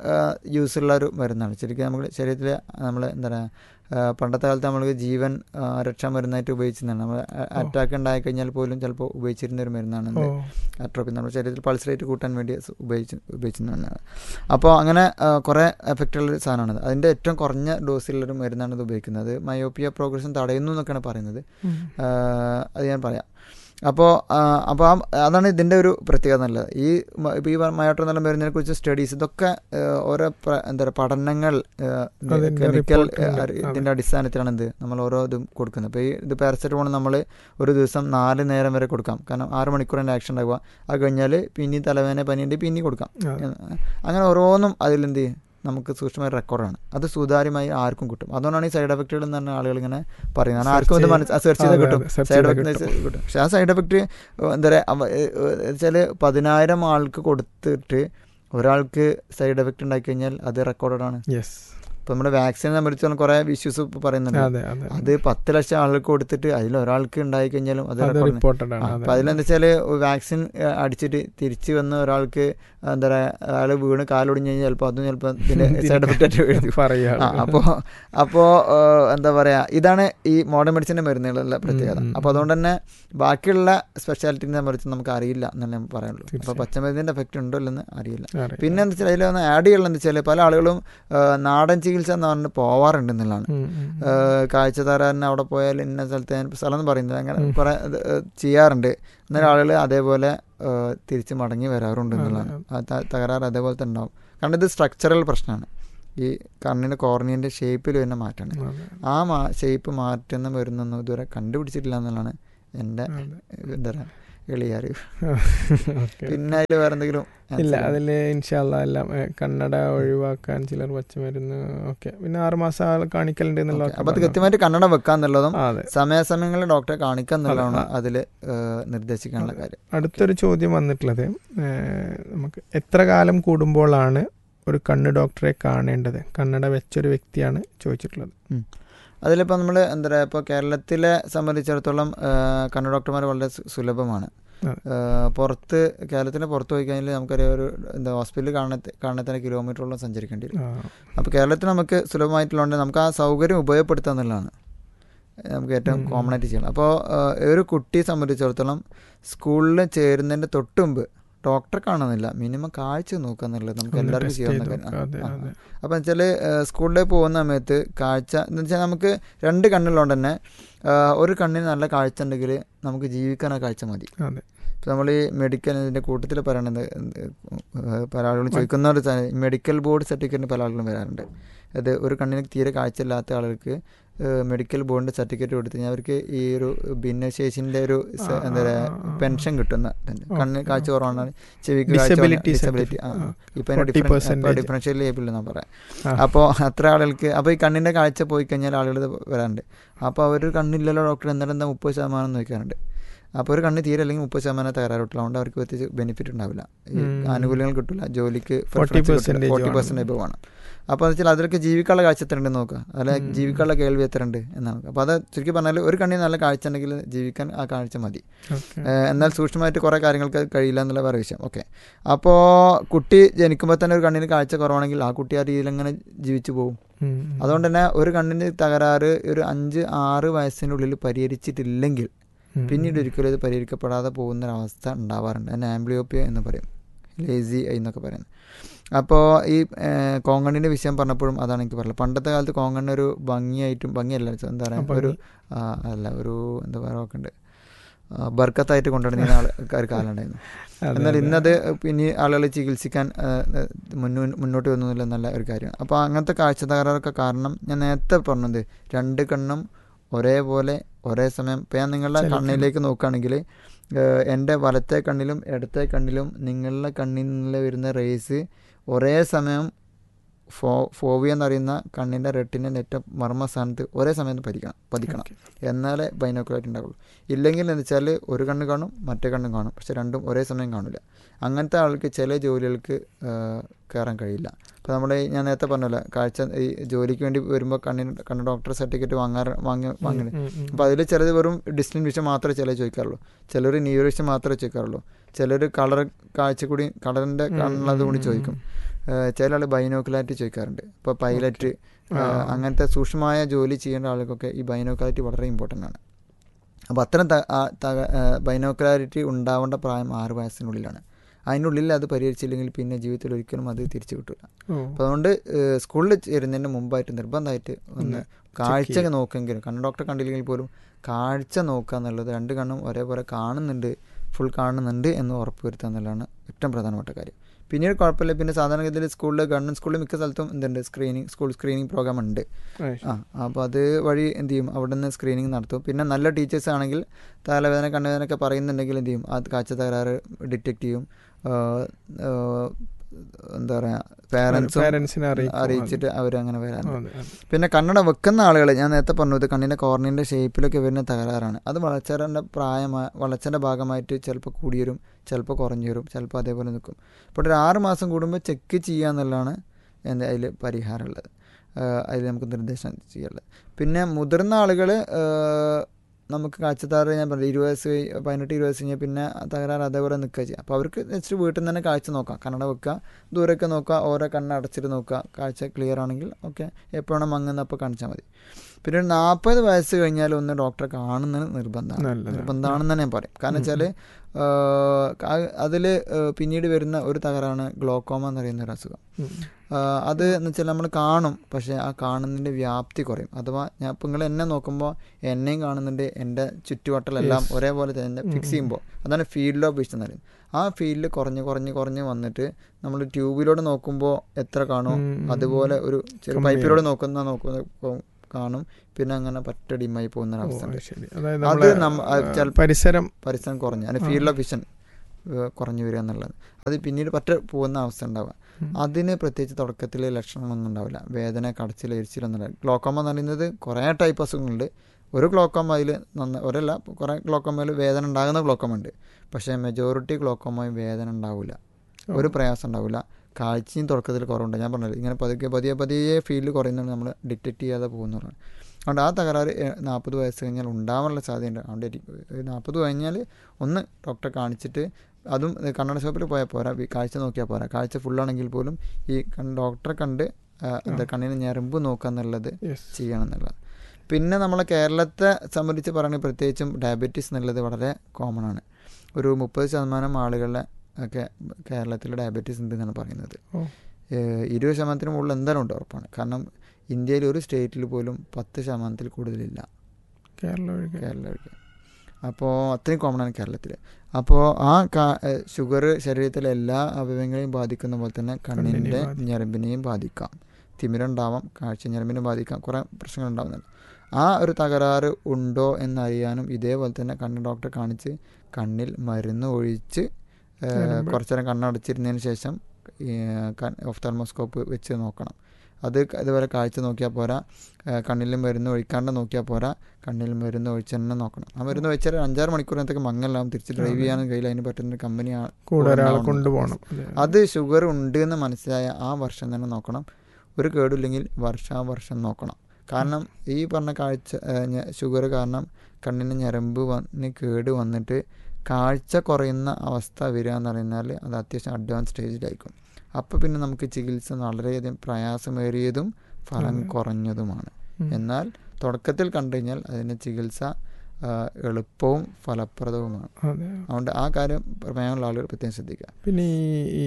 യൂസുള്ള ഒരു മരുന്നാണ് ശരിക്കും നമ്മൾ ശരീരത്തിൽ നമ്മൾ എന്താ പറയുക പണ്ടത്തെ കാലത്ത് നമ്മൾ ജീവൻ ആ, രക്ഷാ മരുന്നായിട്ട് ഉപയോഗിച്ചിരുന്നതാണ് നമ്മൾ അറ്റാക്ക് ഉണ്ടായി കഴിഞ്ഞാൽ പോലും ചിലപ്പോൾ ഉപയോഗിച്ചിരുന്ന ഒരു മരുന്നാണ് ഓ ഇത് അട്രോപ്പി നമ്മുടെ ശരീരത്തിൽ പൾസ് റേറ്റ് കൂട്ടാൻ വേണ്ടി സ് ഉപയോഗിച്ച് ഉപയോഗിച്ചിരുന്നതാണ് അപ്പോൾ അങ്ങനെ ആ, കുറേ എഫക്റ്റ് ഉള്ളൊരു സാധനമാണിത് അതിൻ്റെ ഏറ്റവും കുറഞ്ഞ ഡോസിലുള്ളൊരു മരുന്നാണ് ഇത് ഉപയോഗിക്കുന്നത് മയോപ്പിയ പ്രോഗ്രഷൻ തടയുന്നു എന്നൊക്കെയാണ് പറയുന്നത് ഉം. ആഹ് അത് ഞാൻ പറയാം അപ്പോൾ അപ്പോൾ ആ അതാണ് ഇതിൻ്റെ ഒരു പ്രത്യേകത നല്ലത് ഈ മ- ഇപ്പോൾ ഈ മയോട്ടോ എന്നുള്ള മരുന്നിനെ കുറിച്ച് സ്റ്റഡീസ് ഇതൊക്കെ ആഹ് ഓരോ പ്ര- എന്താ പറയുക പഠനങ്ങൾ അതിന്റെ കെമിക്കൽ report ഉണ്ട്. അതെ. ഇതിൻ്റെ അടിസ്ഥാനത്തിലാണ് ഇത് നമ്മൾ ഓരോ ഇതും കൊടുക്കുന്നത് അപ്പോൾ ഈ ഇത് പാരസെറ്റമോൾ നമ്മൾ ഒരു ദിവസം നാല് നേരം വരെ കൊടുക്കാം കാരണം ആറ് മണിക്കൂറിൻ്റെ ആക്ഷൻ ഉണ്ടാവുക അത് കഴിഞ്ഞാൽ പിന്നെയും തലവേദന പനിയുണ്ട് പിന്നെയും കൊടുക്കാം അതെ. അങ്ങനെ ഓരോന്നും അതിലെന്ത് ചെയ്യും നമുക്ക് സൂക്ഷ്മമായ റെക്കോർഡാണ് അത് സുതാര്യമായി ആർക്കും കിട്ടും അതുകൊണ്ടാണ് ഈ സൈഡ് എഫക്റ്റുകൾ എന്ന് പറഞ്ഞ ആളുകൾ ഇങ്ങനെ പറയുന്നത് കാരണം ആർക്കും ഇത് Search മനസ്സ് സെർച്ച് ചെയ്താൽ അതെ, കിട്ടും അതെ, search സൈഡ് ചെയ്താൽ എഫക്റ്റ് കിട്ടും പക്ഷെ ആ സൈഡ് എഫക്റ്റ് എന്താ പറയുക വെച്ചാൽ പതിനായിരം ആൾക്ക് കൊടുത്തിട്ട് ഒരാൾക്ക് സൈഡ് എഫക്റ്റ് ഉണ്ടാക്കി കഴിഞ്ഞാൽ അത് റെക്കോർഡഡ് ആണ് യെസ് ഇപ്പം നമ്മുടെ വാക്സിനെ സംബന്ധിച്ച് കുറേ ഇഷ്യൂസ് പറയുന്നുണ്ട് അതെ അതെ അത് പത്ത് ലക്ഷം ആൾക്ക് കൊടുത്തിട്ട് അതിൽ ഒരാൾക്ക് ഉണ്ടായി കഴിഞ്ഞാലും അത് അത് റെക്കോർഡ് റിപ്പോർട്ടഡ് ആണ് അപ്പം അതെ. അതിലെന്താ വെച്ചാൽ വാക്സിൻ അടിച്ചിട്ട് തിരിച്ച് വന്ന ഒരാൾക്ക് എന്താ പറയുക അയാൾ വീണ് കാലൊടിഞ്ഞ് കഴിഞ്ഞാൽ ചിലപ്പോൾ അതും ചിലപ്പോൾ ഇതിൻ്റെ സൈഡ് എഫക്റ്റ് ആയിട്ട് എഴുതി പറയാ ആ അപ്പോൾ അപ്പോൾ എന്താ പറയുക ഇതാണ് ഈ മോഡേൺ മെഡിസിൻ്റെ മരുന്നുകളുടെ പ്രത്യേകത ഉം, ഉം, അപ്പോൾ അതുകൊണ്ട് തന്നെ ബാക്കിയുള്ള സ്പെഷ്യാലിറ്റിനെ സംബന്ധിച്ച് നമുക്ക് അറിയില്ല എന്നല്ലേ ഞാൻ പറയുള്ളൂ അപ്പോൾ തീർച്ചയായും. പച്ചമരുന്നിൻ്റെ എഫക്റ്റ് ഉണ്ടോ ഇല്ലെന്ന് അറിയില്ല അറിയാം. പിന്നെ എന്താ വെച്ചാൽ അതിലൊന്ന് ആഡ് ചെയ്യാനുള്ളത് വെച്ചാൽ പല ആളുകളും ആ, നാടൻ ചികിത്സ എന്ന് പറഞ്ഞിട്ട് പോവാറുണ്ട് എന്നുള്ളതാണ് ഉം, ഉം, ഉം. കാഴ്ച തരാൻ അവിടെ പോയാൽ ഇന്ന സ്ഥലത്ത് ഞാൻ സ്ഥലം എന്ന് പറയുന്നത് അങ്ങനെ ഉം. കുറേ ഇത്, ഏഹ്, ചെയ്യാറുണ്ട് എന്നാൽ ആളുകൾ അതേപോലെ ഏഹ്, തിരിച്ച് മടങ്ങി വരാറുണ്ട് എന്നുള്ളതാണ് അതെ, ആ ത- തകരാറ് അതേപോലെ തന്നെ ഉണ്ടാവും കാരണം ഇത് സ്ട്രക്ചറൽ പ്രശ്നമാണ് ഈ കണ്ണിൻ്റെ കോർണിയൻ്റെ ഷേപ്പിൽ വരുന്ന മാറ്റമാണ് അതെ ആ മാ ഷേപ്പ് മാറ്റുന്ന വരുന്നൊന്നും ഇതുവരെ കണ്ടുപിടിച്ചിട്ടില്ല എന്നുള്ളതാണ് എൻ്റെ അതെ എന്താ പറയുക എളിയ അറിവ് ഓക്കെ പിന്നെ അതിൽ വേറെ എന്തെങ്കിലും ഇല്ല answer അതിൽ ഇൻഷാല്ല എല്ലാം ഏ, കണ്ണട ഒഴിവാക്കാൻ ചിലർ പച്ചമരുന്ന് ഓക്കെ പിന്നെ ആറുമാസം ആൾ കാണിക്കലുണ്ട് എന്നുള്ള Okay. അപ്പൊ അത് കൃത്യമായിട്ട് കന്നഡ വെക്കാന്നുള്ളതും ആ, അതെ സമയാസമയങ്ങളിൽ ഡോക്ടറെ കാണിക്കുക എന്നുള്ളതാണ് അതെ. അതിൽ നിർദ്ദേശിക്കാനുള്ള കാര്യം അടുത്തൊരു ചോദ്യം വന്നിട്ടുള്ളത് ഏ, നമുക്ക് എത്ര കാലം കൂടുമ്പോഴാണ് ഒരു കണ്ണ് ഡോക്ടറെ കാണേണ്ടത് കണ്ണട വെച്ചൊരു വ്യക്തിയാണ് ചോദിച്ചിട്ടുള്ളത് അതിലിപ്പോൾ നമ്മൾ എന്താ പറയുക ഇപ്പോൾ കേരളത്തിലെ സംബന്ധിച്ചിടത്തോളം ആ, കണ്ണു ഡോക്ടർമാർ വളരെ സു- സുലഭമാണ് അതെ. ആ, പുറത്ത് കേരളത്തിന് പുറത്ത് പോയി കഴിഞ്ഞാൽ നമുക്കറിയാം ഒരു എന്താ ഹോസ്പിറ്റലിൽ കാണത്തെ കാണത്തിന് കിലോമീറ്ററോളം സഞ്ചരിക്കേണ്ടി വരും ആ, അപ്പോൾ കേരളത്തിൽ നമുക്ക് സുലഭമായിട്ടുള്ളതുകൊണ്ട് നമുക്ക് ആ സൗകര്യം ഉപയോഗപ്പെടുത്തുക എന്നുള്ളതാണ് നമുക്ക് ഏറ്റവും ഉം. കോമൺ ആയിട്ട് ചെയ്യണം അപ്പോൾ ഒരു കുട്ടിയെ സംബന്ധിച്ചിടത്തോളം സ്കൂളിൽ ചേരുന്നതിൻ്റെ തൊട്ട് മുമ്പ് ഡോക്ടറെ കാണുന്നില്ല മിനിമം കാഴ്ച നോക്കുക എന്നുള്ളത് നമുക്ക് ഒന്ന് എല്ലാവർക്കും test ചെയ്യാവുന്ന ചെയ്ത് കാര്യം നോക്കാം. ആ, അതെ, ആ. അതെ. അപ്പോൾ വെച്ചാൽ സ്കൂളിൽ പോകുന്ന സമയത്ത് കാഴ്ച എന്ന് വെച്ചാൽ നമുക്ക് രണ്ട് കണ്ണുള്ളതുകൊണ്ട് തന്നെ ആ, ഒരു കണ്ണിന് നല്ല കാഴ്ച ഉണ്ടെങ്കിൽ നമുക്ക് ജീവിക്കാൻ ആ കാഴ്ച മതി അതെ ഇപ്പോൾ നമ്മൾ ഈ മെഡിക്കൽ ഇതിൻ്റെ കൂട്ടത്തിൽ പറയണത് എന്ത്, ഏഹ് പല ആളുകളും ചോദിക്കുന്ന ഒരു സാധനം, ഈ മെഡിക്കൽ ബോർഡ് സർട്ടിഫിക്കറ്റിന് പല ആളുകളും വരാറുണ്ട് അത് ഒരു കണ്ണിന് തീരെ കാഴ്ചയില്ലാത്ത ആളുകൾക്ക് ഏഹ് മെഡിക്കൽ ബോർഡിൻ്റെ സർട്ടിഫിക്കറ്റ് കൊടുത്തു കഴിഞ്ഞാൽ അവർക്ക് ഈ ഒരു ഭിന്നശേഷിൻ്റെ ഒരു സ- ആ, എന്താ ആ, പറയുക ആ, ആ. പെൻഷൻ കിട്ടുന്ന ഇതുണ്ട്. കണ്ണ് ഓക്കെ, കാഴ്ച ഓക്കെ. കുറവാണ് ചെവിക്ക് Disability ഡിസബിലിറ്റി ആ certificate. ഇപ്പം അതിന് 40% ഡിഫറൻഷ്യൽ ഏബിൾ എന്നാ പറയാം ആ. അപ്പോൾ അത്ര ആളുകൾക്ക് അപ്പോൾ ഈ കണ്ണിൻ്റെ കാഴ്ച പോയി കഴിഞ്ഞാൽ ആളുകൾ ഇത് വരാറുണ്ട് അപ്പോൾ അവർ കണ്ണില്ലല്ലോ ഡോക്ടർ എന്നാലും എന്താ മുപ്പത് ശതമാനം നോക്കാറുണ്ട് അപ്പോൾ ഒരു കണ്ണ് തീരെ അല്ലെങ്കിൽ മുപ്പത് ശതമാനം തകരാറുള്ളതുകൊണ്ട് അവർക്ക് പ്രത്യേകിച്ച് ബെനിഫിറ്റ് ഉണ്ടാവില്ല ഈ ഉം. ആനുകൂല്യങ്ങൾ കിട്ടില്ല ജോലിക്ക് 40% ഫോർട്ടി ആണ്. പെർസെൻറ്റ് എബവ് ആണ് അപ്പോൾ എന്ന് വെച്ചാൽ അതിലൊക്കെ ജീവിക്കാനുള്ള കാഴ്ച എത്ര ഉണ്ട് നോക്കുക അല്ല ഉം. ജീവിക്കാനുള്ള കേൾവി എത്ര ഉണ്ട് എന്നാണ് അപ്പോൾ അത് ചുരുക്കി പറഞ്ഞാൽ ഒരു കണ്ണിന് നല്ല കാഴ്ച ഉണ്ടെങ്കിൽ ജീവിക്കാൻ ആ കാഴ്ച മതി ഓക്കെ ഏഹ് എന്നാൽ സൂക്ഷ്മമായിട്ട് കുറേ കാര്യങ്ങൾക്ക് കഴിയില്ല എന്നുള്ള വേറെ വിഷയം ഓക്കെ അപ്പോൾ കുട്ടി ജനിക്കുമ്പോൾ തന്നെ ഒരു കണ്ണിന് കാഴ്ച കുറവാണെങ്കിൽ ആ കുട്ടി ആ രീതിയിൽ അങ്ങനെ ജീവിച്ചു പോകും ഉം, ഉം. അതുകൊണ്ട് തന്നെ ഒരു കണ്ണിന് തകരാറ് ഒരു അഞ്ച് ആറ് വയസ്സിനുള്ളിൽ പരിഹരിച്ചിട്ടില്ലെങ്കിൽ ഉം, പിന്നീട് ഉം. ഒരിക്കലും ഇത് പരിഹരിക്കപ്പെടാതെ പോകുന്ന ഒരവസ്ഥ ഉണ്ടാവാറുണ്ട് അതിന് ആംബ്ലിയോപ്പിയ എന്ന് പറയും ലേസി ഐ എന്നൊക്കെ പറയുന്നത് അപ്പോൾ ഈ ഏഹ്, കോങ്കണ്ണിൻ്റെ വിഷയം പറഞ്ഞപ്പോഴും അതാണ് എനിക്ക് പറയുന്നത് പണ്ടത്തെ കാലത്ത് കോങ്കണ്ണ് ഒരു ഭംഗിയായിട്ടും ഭംഗിയല്ല എന്താ ആ, പറയുക ഒരു ഭംഗി. ആ, അല്ല ഒരു എന്താ പറയുക ഒക്കെ ഉണ്ട് ആ, ബർക്കത്തായിട്ട് കൊണ്ടുവരുന്ന ആൾ ഒരു കാലം ഉണ്ടായിരുന്നു അതെ, എന്നാൽ അതെ. ഇന്നത് പിന്നെ ആളുകൾ ചികിത്സിക്കാൻ ആ, മുന്നോ മുന്നോട്ട് വന്നില്ല നല്ല ഒരു കാര്യമാണ് അപ്പോൾ അങ്ങനത്തെ കാഴ്ച തകരാറൊക്കെ കാരണം ഞാൻ നേരത്തെ പറഞ്ഞത് രണ്ട് കണ്ണും ഒരേപോലെ ഒരേ സമയം ഇപ്പം ഞാൻ നിങ്ങളുടെ ചലിക്കണം. കണ്ണിലേക്ക് നോക്കുകയാണെങ്കിൽ എൻ്റെ വലത്തെ കണ്ണിലും ഇടത്തെ കണ്ണിലും നിങ്ങളുടെ കണ്ണിൽ നിന്ന് വരുന്ന റേസ് ഒരേ സമയം ഫോ ഫോവിയ എന്നറിയുന്ന കണ്ണിൻ്റെ റെട്ടിൻ്റെ ഏറ്റവും മർമ്മ സ്ഥാനത്ത് ഒരേ സമയത്ത് പതിക്കണം പതിക്കണം ഓക്കെ. എന്നാലേ ബൈനോക്കുലായിട്ട് ഉണ്ടാവുള്ളൂ ഇല്ലെങ്കിൽ എന്ന് വെച്ചാൽ ഒരു കണ്ണ് കാണും മറ്റേ കണ്ണും കാണും പക്ഷെ രണ്ടും ഒരേ സമയം കാണില്ല അങ്ങനത്തെ ആൾക്ക് ചില ജോലികൾക്ക് കയറാൻ കഴിയില്ല അപ്പോൾ നമ്മുടെ ഈ ഞാൻ നേരത്തെ പറഞ്ഞല്ലോ കാഴ്ച ഈ ജോലിക്ക് വേണ്ടി വരുമ്പോൾ കണ്ണിന് കണ്ണ് ഡോക്ടർ സർട്ടിഫിക്കറ്റ് വാങ്ങാറ് വാങ്ങി വാങ്ങി ഉം, ഉം, ഉം. അപ്പോൾ അതിൽ ചിലത് വെറും ഡിസ്റ്റൻറ്റ് വിഷൻ മാത്രമേ ചില ചോദിക്കാറുള്ളൂ ചിലർ ന്യൂറോ വിഷൻ മാത്രമേ ചോദിക്കാറുള്ളൂ ചിലർ കളർ കാഴ്ച കൂടി കളറിൻ്റെ ഉം, കാണുന്നത് കൂടി ഉം, ചോദിക്കും ഏഹ് ചില ആൾ ബൈനോക്കുലാരിറ്റി ചോദിക്കാറുണ്ട് ഇപ്പോൾ പൈലറ്റ് ആ. അങ്ങനത്തെ സൂക്ഷ്മമായ ജോലി ചെയ്യേണ്ട ആളുകൾക്കൊക്കെ ഈ ബൈനോക്കുലാരിറ്റി വളരെ ഇമ്പോർട്ടൻ്റ് ആണ് അപ്പോൾ അത്തരം ബൈനോക്കുലാരിറ്റി ഉണ്ടാവേണ്ട പ്രായം ആറ് വയസ്സിനുള്ളിലാണ് അതിനുള്ളിൽ അത് പരിഹരിച്ചില്ലെങ്കിൽ പിന്നെ ജീവിതത്തിൽ ഒരിക്കലും അത് തിരിച്ചു കിട്ടില്ല ഓ, അപ്പോൾ അതുകൊണ്ട് ഏഹ് സ്കൂളിൽ ചേരുന്നതിന് മുമ്പായിട്ട് നിർബന്ധമായിട്ട് ഒന്ന് ഒന്ന് കാഴ്ച ചെയ്യാം. നോക്കെങ്കിലും കണ്ണ് ഡോക്ടറെ കണ്ടില്ലെങ്കിൽ പോലും കാഴ്ച നോക്കുക എന്നുള്ളത് രണ്ട് കണ്ണും ഒരേപോലെ കാണുന്നുണ്ട് ഫുൾ കാണുന്നുണ്ട് എന്ന് ഉറപ്പ് വരുത്തുക എന്നുള്ളതാണ് ഏറ്റവും പ്രധാനപ്പെട്ട കാര്യം പിന്നീട് കുഴപ്പമില്ല പിന്നെ സാധാരണഗതിയിൽ സ്കൂളിൽ ഗവൺമെൻറ് സ്കൂളിൽ മിക്ക സ്ഥലത്തും എന്തുണ്ട് സ്ക്രീനിങ് സ്കൂൾ സ്ക്രീനിങ് പ്രോഗ്രാം ഉണ്ട് ആ, ശരി. ആ അപ്പോൾ അത് വഴി എന്ത് ചെയ്യും അവിടെ നിന്ന് സ്ക്രീനിങ് നടത്തും പിന്നെ നല്ല ടീച്ചേഴ്സ് ആണെങ്കിൽ തലവേദന കണ്ണുവേദന ഒക്കെ പറയുന്നുണ്ടെങ്കിൽ എന്ത് ചെയ്യും അത് കാഴ്ച തകരാറ് ഡിറ്റക്ട് ചെയ്യും ആ, ആ, എന്താ പറയുക പാരൻസും പാരൻസിനെ അറിയിക്കും. അറിയിച്ചിട്ട് അവരങ്ങനെ അതെ, വരാറുണ്ട് അതെ, അതെ. പിന്നെ കണ്ണട വെക്കുന്ന ആളുകൾ ഞാൻ നേരത്തെ പറഞ്ഞത് കണ്ണിൻ്റെ കോർണിൻ്റെ ഷേപ്പിലൊക്കെ വരുന്ന തകരാറാണ് അത് വളർച്ചയുടെ പ്രായമായ വളർച്ചയുടെ ഭാഗമായിട്ട് ചിലപ്പോൾ കൂടി വരും ചിലപ്പോൾ കുറഞ്ഞു വരും ചിലപ്പോൾ അതേപോലെ നിൽക്കും ഇപ്പോൾ ഒരു ആറ് മാസം കൂടുമ്പോൾ ചെക്ക് ചെയ്യുക എന്നുള്ളതാണ് എന്താ അതിൽ പരിഹാരമുള്ളത് അതിൽ നമുക്ക് നിർദ്ദേശം ചെയ്യാനുള്ളത് പിന്നെ മുതിർന്ന ആളുകൾ നമുക്ക് കാഴ്ചത്താറ് ഞാൻ പറഞ്ഞു ഇരുപത് വയസ്സ് കഴി- പതിനെട്ട് ഇരുപത് വയസ്സ് കഴിഞ്ഞാൽ പിന്നെ ആ തകരാറ് അതേപോലെ നിൽക്കുക ചെയ്യുക അപ്പോൾ അവർക്ക് ജസ്റ്റ് വീട്ടിൽ നിന്ന് തന്നെ കാഴ്ച നോക്കാം കണ്ണട വെക്കുക ദൂരമൊക്കെ നോക്കുക ഓരോ കണ്ണ് അടച്ചിട്ട് നോക്കുക കാഴ്ച ക്ലിയർ ആണെങ്കിൽ ഓക്കെ എപ്പോഴാണ് മങ്ങുന്ന അപ്പോൾ കാണിച്ചാൽ മതി പിന്നെ ഒരു നാൽപ്പത് വയസ്സ് കഴിഞ്ഞാൽ ഒന്ന് ഡോക്ടറെ കാണുന്നത് നിർബന്ധമാണ് നല്ലതാണ്. നിർബന്ധമാണെന്ന് തന്നെ ഞാൻ പറയും കാരണം വെച്ചാൽ അതിൽ പിന്നീട് വരുന്ന ഒരു തകരാണ് ഗ്ലോക്കോമ എന്ന് പറയുന്ന ഒരു അസുഖം ഉം. ആ, അത് എന്ന് വെച്ചാൽ നമ്മൾ കാണും പക്ഷേ ആ കാണുന്നതിൻ്റെ വ്യാപ്തി കുറയും അഥവാ ഞാൻ ഇപ്പം നിങ്ങൾ എന്നെ നോക്കുമ്പോൾ എന്നെയും കാണുന്നുണ്ട് എൻ്റെ ചുറ്റുവട്ടലെല്ലാം Yes. ഒരേപോലെ തന്നെ ഉം, ഫിക്സ് ഉം. ചെയ്യുമ്പോൾ അതാണ് ഫീൽഡ് ഓഫ് വിഷൻ എന്ന് പറയുന്നത് ആ ഫീൽഡ് കുറഞ്ഞ് കുറഞ്ഞ് കുറഞ്ഞ് വന്നിട്ട് നമ്മൾ ട്യൂബിലൂടെ നോക്കുമ്പോൾ എത്ര കാണും ഉം, ഉം. അതുപോലെ ഒരു ചെറു കമ്മി പൈപ്പിലൂടെ ആവും. നോക്കുന്ന നോക്കുന്ന കൊ- കാണും പിന്നെ അങ്ങനെ പറ്റ ഡിമ്മായി പോകുന്ന ഓ, ഒരവസ്ഥ ഉണ്ട് അത് ശരി അതായത് അത് നമ്മളെ നമ്മ- അത് ആ, ചെല- പരിസരം പരിസരം കുറഞ്ഞ് അതിന് ആ. ഫീൽഡ് ഓഫ് വിഷൻ കുറഞ്ഞു വരിക എന്നുള്ളത് അത് പിന്നീട് പറ്റ പോകുന്ന അവസ്ഥ ഉണ്ടാവുക ഉം. അതിന് പ്രത്യേകിച്ച് തുടക്കത്തിൽ ലക്ഷണങ്ങളൊന്നും ഉണ്ടാവില്ല വേദന കടച്ചിൽ എരിച്ചിലൊന്നും ഉണ്ടാവില്ല ഗ്ലോക്കോമ എന്ന് പറയുന്നത് കുറേ ടൈപ്പ് അസുഖങ്ങളുണ്ട് ഒരു ഗ്ലോക്കോമ അതിൽ നന്ന ഒരല്ല കുറേ ഗ്ലോക്കോമയിൽ വേദന ഉണ്ടാകുന്ന ഗ്ലോക്കോമ ഉണ്ട് പക്ഷേ മെജോറിറ്റി ഗ്ലോക്കോമയും വേദന ഉണ്ടാവില്ല ഒരു പ്രയാസം ഉണ്ടാവില്ല കാഴ്ചയും തുടക്കത്തിൽ കുറവുണ്ട് ഞാൻ പറഞ്ഞത് ഇങ്ങനെ പതുക്കെ പതിയെ പതിയെ ഫീൽഡ് കുറയുന്നുണ്ട് നമ്മൾ ഡിറ്റക്ട് ചെയ്യാതെ പോകുന്നതാണ് അതുകൊണ്ട് ആ തകരാറ് നാൽപ്പത് വയസ്സ് കഴിഞ്ഞാൽ ഉണ്ടാവാനുള്ള സാധ്യതയുണ്ട് അതുകൊണ്ട് നാൽപ്പത് കഴിഞ്ഞാൽ ഒന്ന് ഡോക്ടറെ കാണിച്ചിട്ട് അതും ഇത് കണ്ണട ഷോപ്പിൽ പോയാൽ പോരാ ഈ കാഴ്ച നോക്കിയാൽ പോരാ കാഴ്ച ഫുള്ളാണെങ്കിൽ പോലും ഈ കൺ- ഡോക്ടറെ കണ്ട് ആ, എന്താ കണ്ണിന് ഞരമ്പ് നോക്കുക എന്നുള്ളത് യെസ് ചെയ്യണം എന്നുള്ളത് പിന്നെ നമ്മളെ കേരളത്തെ സംബന്ധിച്ച് പറയുകയാണെങ്കിൽ പ്രത്യേകിച്ചും ഡയബറ്റീസ് എന്നുള്ളത് വളരെ കോമൺ ആണ് ഒരു മുപ്പത് ശതമാനം ആളുകളുടെ ഒക്കെ കേരളത്തിൽ ഡയബറ്റീസ് ഉണ്ട് എന്നാണ് പറയുന്നത് ഓ. ഏഹ് ഇരുപത് ശതമാനത്തിന് മുകളിൽ എന്തായാലും ഉണ്ട് ഉറപ്പാണ് കാരണം ഇന്ത്യയിൽ ഒരു സ്റ്റേറ്റിൽ പോലും പത്ത് ശതമാനത്തിൽ കൂടുതലില്ല കേരളം ഒഴികെ കേരളം ഒഴികെ അപ്പോൾ അത്രയും കോമൺ ആണ് കേരളത്തിൽ അപ്പോൾ ആ ഷുഗർ ശരീരത്തിലെ എല്ലാ അവയവങ്ങളെയും ബാധിക്കുന്ന പോലെ തന്നെ കണ്ണിൻ്റെ കണ്ണിനെയും ബാധിക്കും. ഞരമ്പിനെയും ബാധിക്കാം തിമിരണ്ടാവാം കാഴ്ച ഞരമ്പിനെ ബാധിക്കാം കുറേ പ്രശ്നങ്ങൾ ഉണ്ടാവുന്നുണ്ട് ആ ഒരു തകരാറ് ഉണ്ടോ എന്നറിയാനും ഇതേപോലെ തന്നെ കണ്ണ് ഡോക്ടറെ കാണിച്ച് കണ്ണിൽ മരുന്ന് ഒഴിച്ച് ഏഹ്, ഞരമ്പ്. കുറച്ച് നേരം കണ്ണടച്ചിരുന്നതിന് ശേഷം ഓഫ്താൽമോസ്കോപ്പ് വെച്ച് നോക്കണം അത് ഇതുപോലെ കാഴ്ച നോക്കിയാൽ പോരാ ഏഹ് കണ്ണിൽ മരുന്ന് ഒഴിക്കാണ്ട് നോക്കിയാൽ പോരാ കണ്ണിൽ മരുന്ന് ഒഴിച്ച് തന്നെ നോക്കണം ആ മരുന്ന് ഒഴിച്ചാൽ ഒരു അഞ്ചാറ് മണിക്കൂറിനകത്തേക്ക് മങ്ങലാവും തിരിച്ച് ഡ്രൈവ് അതെ. ചെയ്യാനും കയ്യിൽ അതിന് പറ്റുന്ന ഒരു കമ്പനി കൂടെ ഒരാളെ ഉണ്ടാവണം. കൊണ്ടുപോകണം അതെ. അത് ഷുഗർ ഉണ്ട് എന്ന് മനസ്സിലായ ആ വർഷം തന്നെ നോക്കണം ഒരു കേടില്ലെങ്കിൽ വർഷാവർഷം നോക്കണം കാരണം ഈ പറഞ്ഞ കാഴ്ച ഷുഗർ കാരണം കണ്ണിന് ഞരമ്പ് വന്ന് കേട് വന്നിട്ട് കാഴ്ച കുറയുന്ന അവസ്ഥ വരിക എന്ന് പറഞ്ഞാൽ അത് അത്യാവശ്യം അഡ്വാൻസ് സ്റ്റേജിലായിരിക്കും അപ്പോൾ പിന്നെ നമുക്ക് ചികിത്സ വളരെയധികം പ്രയാസമേറിയതും ഫലം അതെ. കുറഞ്ഞതുമാണ് ഉം. എന്നാൽ തുടക്കത്തിൽ കണ്ടു കഴിഞ്ഞാൽ അതിൻ്റെ ചികിത്സ ആ, എളുപ്പവും ഫലപ്രദവുമാണ് അതെ അതുകൊണ്ട് ആ കാര്യം പ്രമേയമുള്ള ആളുകൾ പ്രത്യേകം ശ്രദ്ധിക്കുക പിന്നെ ഈ ഈ